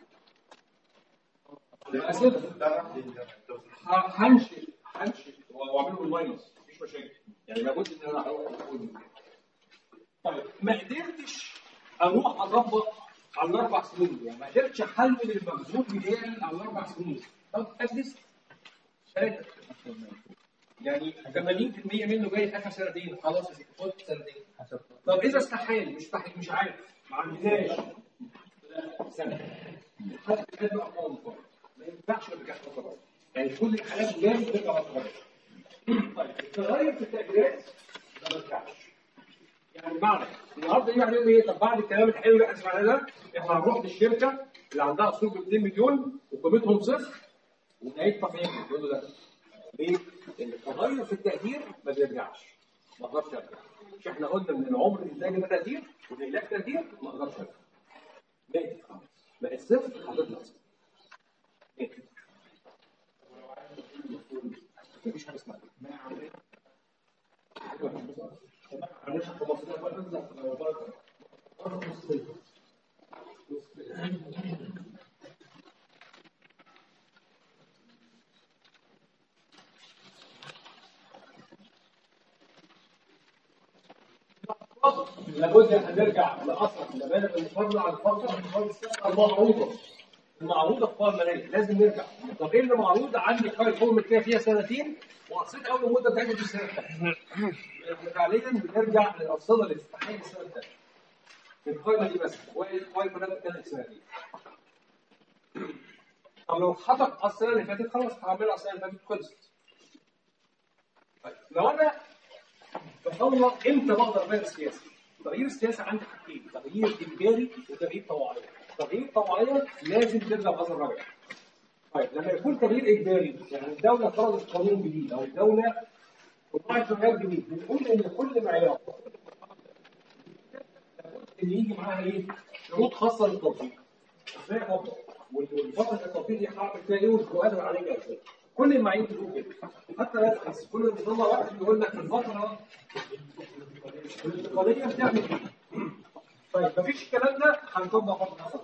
Speaker 1: يبقى صفر ه- هنشئ هنشئ واعمله بالماينس مفيش مشاكل يعني لابد ان انا اروح أقول. طيب ما قدرتش اروح اطبق على الاربع سنين يعني ما قدرتش احلل المخزون بتاعي على الاربع سنين طب اتليست ثلاثه يعني 80% منه جاي في اخر سنتين خلاص يا سيدي خد سنتين طب اذا استحال مش استحال مش عارف ما عندناش لا، سنه حتى كده بقى ارقام مقارنة. ما ينفعش ما ترجعش مقارنة. يعني في كل الحالات لازم ترجع مقارنة. طيب التغير في التأجيرات ما بيرجعش يعني معنى النهارده يجي يقول ايه طب بعد الكلام الحلو اللي احنا سمعناه ده احنا هنروح للشركه اللي عندها اصول ب 200 مليون وقيمتهم صفر ونهيدفع فين؟ يقول له لا ليه؟ لان التغير في التقدير ما بيرجعش ما اقدرش ارجع مش احنا قلنا ان العمر الانتاجي ده تقدير والاهلاك تقدير ما اقدرش ارجع مات خلاص بقت صفر هتطلع صفر مات مفيش حاجه اسمها كده. هنشرح في مصر بقى ننزل في الأوبار. نص سنة. نص سنة. لابد ان نرجع لاصل المبادئ المفضله على الفتره المعروضه المعروضه في قوائم المناهج لازم نرجع طب ايه اللي معروض عندي قائمه قوم كده فيها سنتين وقصيت اول مده بتاعتي في السنه الثانيه احنا فعليا بنرجع للارصده اللي تستحق السنه الثانيه في القائمه دي بس القائمه كلها بتكلم سنتين طب لو اتحطت السنه اللي فاتت خلاص هعملها السنه اللي فاتت خلصت طيب لو انا بطلع امتى بقدر اغير السياسه؟ تغيير السياسه عندي حاجتين تغيير اجباري وتغيير طوعي. تغيير طوعي لازم ترجع بأثر رجعي. طيب لما يكون تغيير اجباري يعني الدوله فرضت قانون جديد او الدوله وضعت معيار جديد بنقول ان كل معيار اللي يجي معاها ايه؟ شروط خاصه للتطبيق. ازاي اطبق؟ والفتره التطبيق دي هعمل فيها ايه والسؤال عليها ازاي؟ كل المعايير بتقول كده حتى لا تحس كل اللي بيطلع واحد بيقول لك في الفتره الانتقاليه بتعمل ايه؟ طيب مفيش الكلام ده هنطبق برضه حسب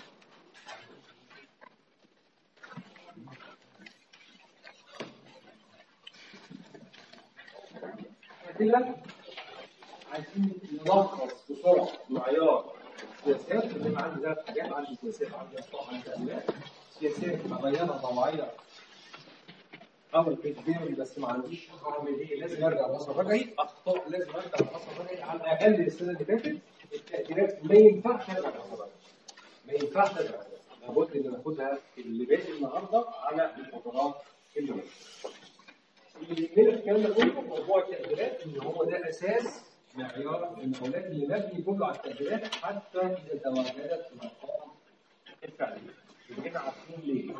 Speaker 1: لكن عايزين نلخص بسرعه معيار سياسات اللي عندي ثلاث حاجات عندي سياسات عندي اصلاح عندي تأمينات سياسات اغيرها طوعيه او اجباري بس ما عنديش اعمل ايه لازم ارجع بصر رجعي اخطاء لازم ارجع بصر رجعي على الاقل السنه اللي فاتت التاثيرات ما ينفعش ارجع بصر رجعي ما ينفعش ارجع لابد ان ناخدها اللي باقي النهارده على الفترات اللي باقي من الكلام ده كله موضوع التقديرات ان هو ده اساس معيار المقاولات اللي مبني كله على التقديرات حتى اذا تواجدت الارقام الفعليه يبقى احنا عارفين ليه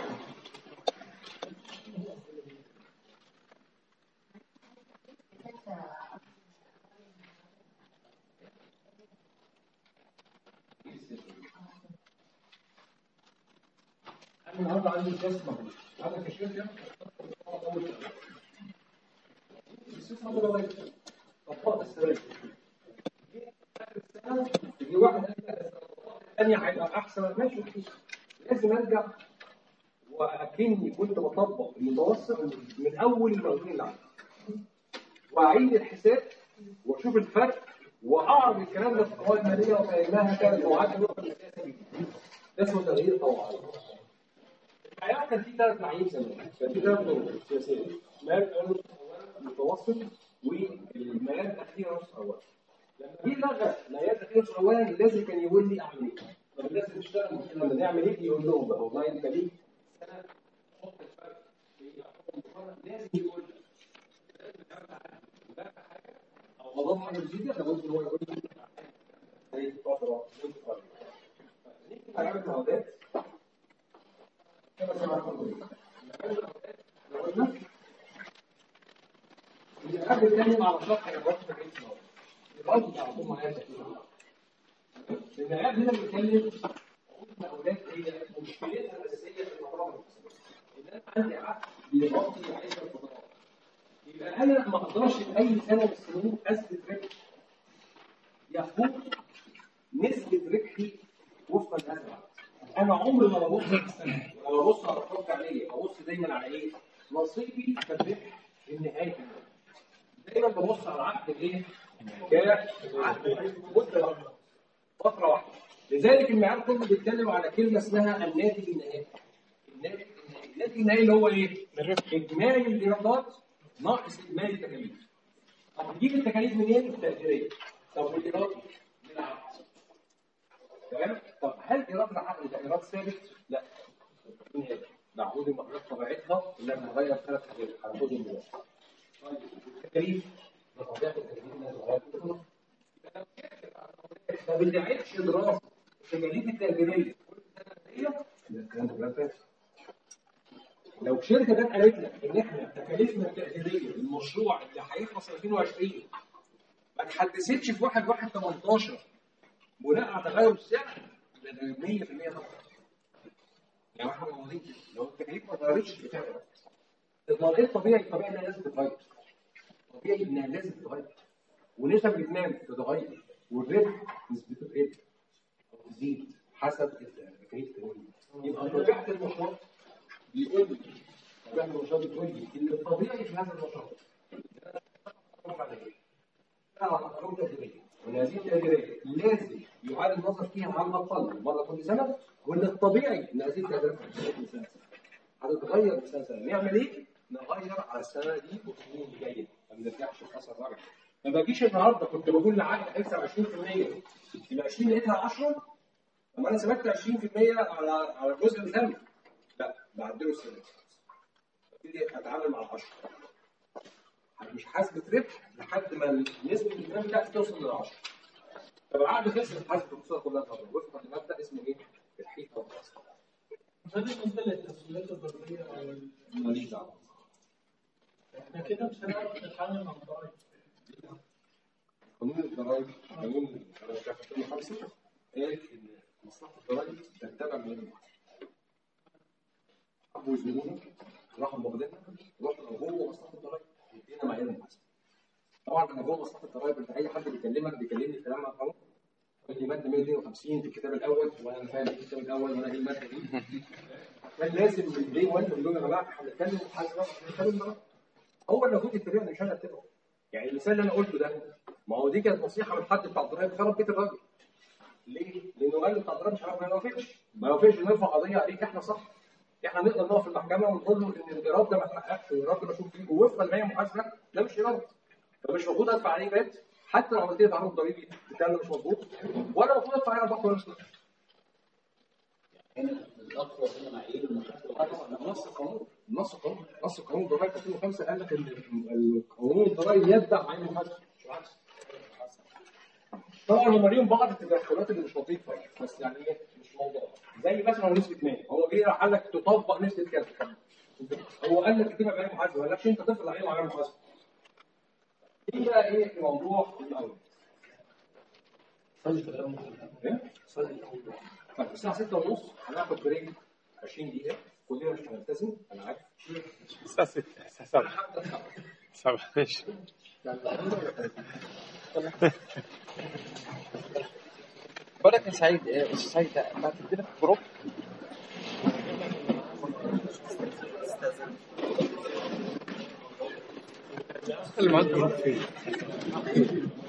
Speaker 1: أنا النهارده عندي كاس مغلوب هذا كشركة أول سنة السيستم هذا لو طبقت السنة آخر السنة يجي واحد قال لك الثانية هيبقى أحسن ماشي لازم أرجع وأكني كنت بطبق المتوسط من أول الموازين اللي عندي وأعيد الحساب وأشوف الفرق وأعرض الكلام ده في القوائم المالية وفهمناها كانت معادلة الأساسية ده اسمه تغيير طوعي الحقيقه كان في ثلاث معايير زمان كان في ثلاث نقط سياسيه مال نص اولا متوسط والميال الاخيره نص اولا لما جه لغى ميال الاخيره نص اولا لازم كان يقول لي اعمل ايه طب الناس اللي بتشتغل لما نعمل ايه يقول لهم بقى والله انت ليك سنه حط الفرق في أرقام لازم يقول لي لازم يعمل حاجه حاجه او اضاف حاجه جديده لابد ان هو يقول لي زي فتره نيجي على المعادلات كما سمعتم الأب بيتكلم على شرح الربط في الاسم الربط على طول معايا لأن الأب هنا بيتكلم الأولاد هي مشكلتها الأساسية في الأمراض إن أنا عندي عقد بيغطي عدة فترات يبقى أنا ما أقدرش في أي سنة من السنين أثبت ربح يفوق نسبة ربحي وفقا لهذا العقد انا عمري ما ببص على السنه ولا ببص على الارقام الفعليه ببص دايما على ايه؟ نصيبي في الربح النهائي دايما ببص على العقد الايه؟ كعقد مده واحده فتره واحده لذلك المعيار كله بيتكلم على كلمه اسمها الناتج النهائي الناتج النهائي الناتج النهائي اللي هو ايه؟ اجمالي الايرادات ناقص اجمالي التكاليف طب نجيب التكاليف منين؟ التقديريه طب والايراد من العقد تمام؟ طب هل ايراد العقد ده ايراد ثابت؟ لا. نهائي. معقول المقدار طبيعتها ان انا هغير ثلاث حاجات هناخدهم دلوقتي. طيب التكاليف ده طبيعه التكاليف انها تتغير ما بنعيدش دراسه التكاليف التأجيرية كل سنه هي ده الكلام ده كلام فاسد. لو شركه جت قالت لك ان احنا تكاليفنا التأجيرية للمشروع اللي هيخلص 2020 ما اتحدثتش في 1 1 18 بناء على تغير السعر ده 100% طبعا. يعني احنا موجودين كده لو التكاليف ما اتغيرتش بتعمل الطبيعي طبيعي طبيعي انها لازم تتغير طبيعي انها لازم تتغير ونسب الاتمام تتغير والربح نسبته تقل او تزيد حسب الميكانيك التمويل يبقى طبيعه النشاط بيقول لي طبيعه النشاط بتقول لي ان الطبيعي في هذا النشاط أرقام تقديرية وإن هذه التقديرية لازم يعاد النظر فيها على الأقل مرة كل سنة وإن الطبيعي إن هذه التقديرات تتغير من سنة لسنة. هتتغير من سنة لسنة نعمل إيه؟ نغير على السنة دي والسنين اللي جاية ما بنرجعش لأثر رجع ما باجيش النهارده كنت بقول لعقد هيكسب 20% ال 20 لقيتها 10 طب انا ثبت 20% على على الجزء اللي تم لا بعدله السنه ابتدي اتعامل مع ال 10 مش حاسبة ربح لحد ما نسبة الإمام لا توصل لل 10 طب العقد خسر حاسبة الخسارة كلها طبعا وفقا لمبدأ اسمه إيه؟ الحيطة والقصر
Speaker 10: ده بالنسبه للتسويقات الضريبيه او
Speaker 1: ماليش دعوة
Speaker 10: احنا كده مش هنعرف نتعامل مع الضرايب
Speaker 1: قانون الضرائب قانون انا مش عارف 2005 قال ان مصلحه الضرائب تتبع من المحاسبه. ابو زميلنا راحوا واخدينها رحنا جوه مصلحه الضرائب ادينا معايير المحاسبه. طبعا انا جوه مصلحه الضرائب انت اي حد بيكلمك بيكلمني كلام عن قانون يقول لي ماده 152 في الكتاب الاول وانا مش فاهم ايه الكتاب الاول وانا ايه الماده دي كان لازم من دي 1 نقول له يا جماعه احنا بنتكلم محاسبه عشان نتكلم ضرائب. هو اللي المفروض يتبعنا مش انا اتبعه. يعني المثال اللي انا قلته ده ما هو دي كانت نصيحه من حد بتاع الضرايب خرب بيت الراجل. ليه؟ لانه قال بتاع الضرايب مش عارف ما يوافقش، ما يوافقش نرفع قضيه عليك احنا صح. احنا نقدر نقف في المحكمه ونقول له ان الايراد ده ما اتحققش والايراد ده مشروط فيه ووفقا لما هي محاسبه ده مش ايراد. فمش المفروض ادفع عليه بات حتى لو عملت لي تعرض ضريبي بتاعنا مش مظبوط ولا المفروض ادفع عليه ارباح ولا مش
Speaker 6: الاقوى هنا معايير المحاسبه
Speaker 1: نص القانون نص القانون نص القانون الضرائب 2005 قال لك ان القانون الضرائب يتبع عين المحاسبه مش العكس طبعا هم ليهم بعض التدخلات اللي مش لطيفه يعني بس يعني ايه مش موضوع زي مثلا نسبه مال هو جه راح قال لك تطبق نسبه كذا هو قال لك تبقى بعين محاسبه ما قالكش انت تفرض عليه معين محاسبه دي بقى ايه الموضوع الاول ايه؟ طيب الساعه 6 ونص هناخد بريك 20 دقيقه كلنا مش هنلتزم انا عارف
Speaker 4: الساعة 6 الساعة 7 7 ماشي
Speaker 2: بقول لك يا سعيد آه، استاذ سعيد ما تدينا في الجروب
Speaker 4: اللي معاك فين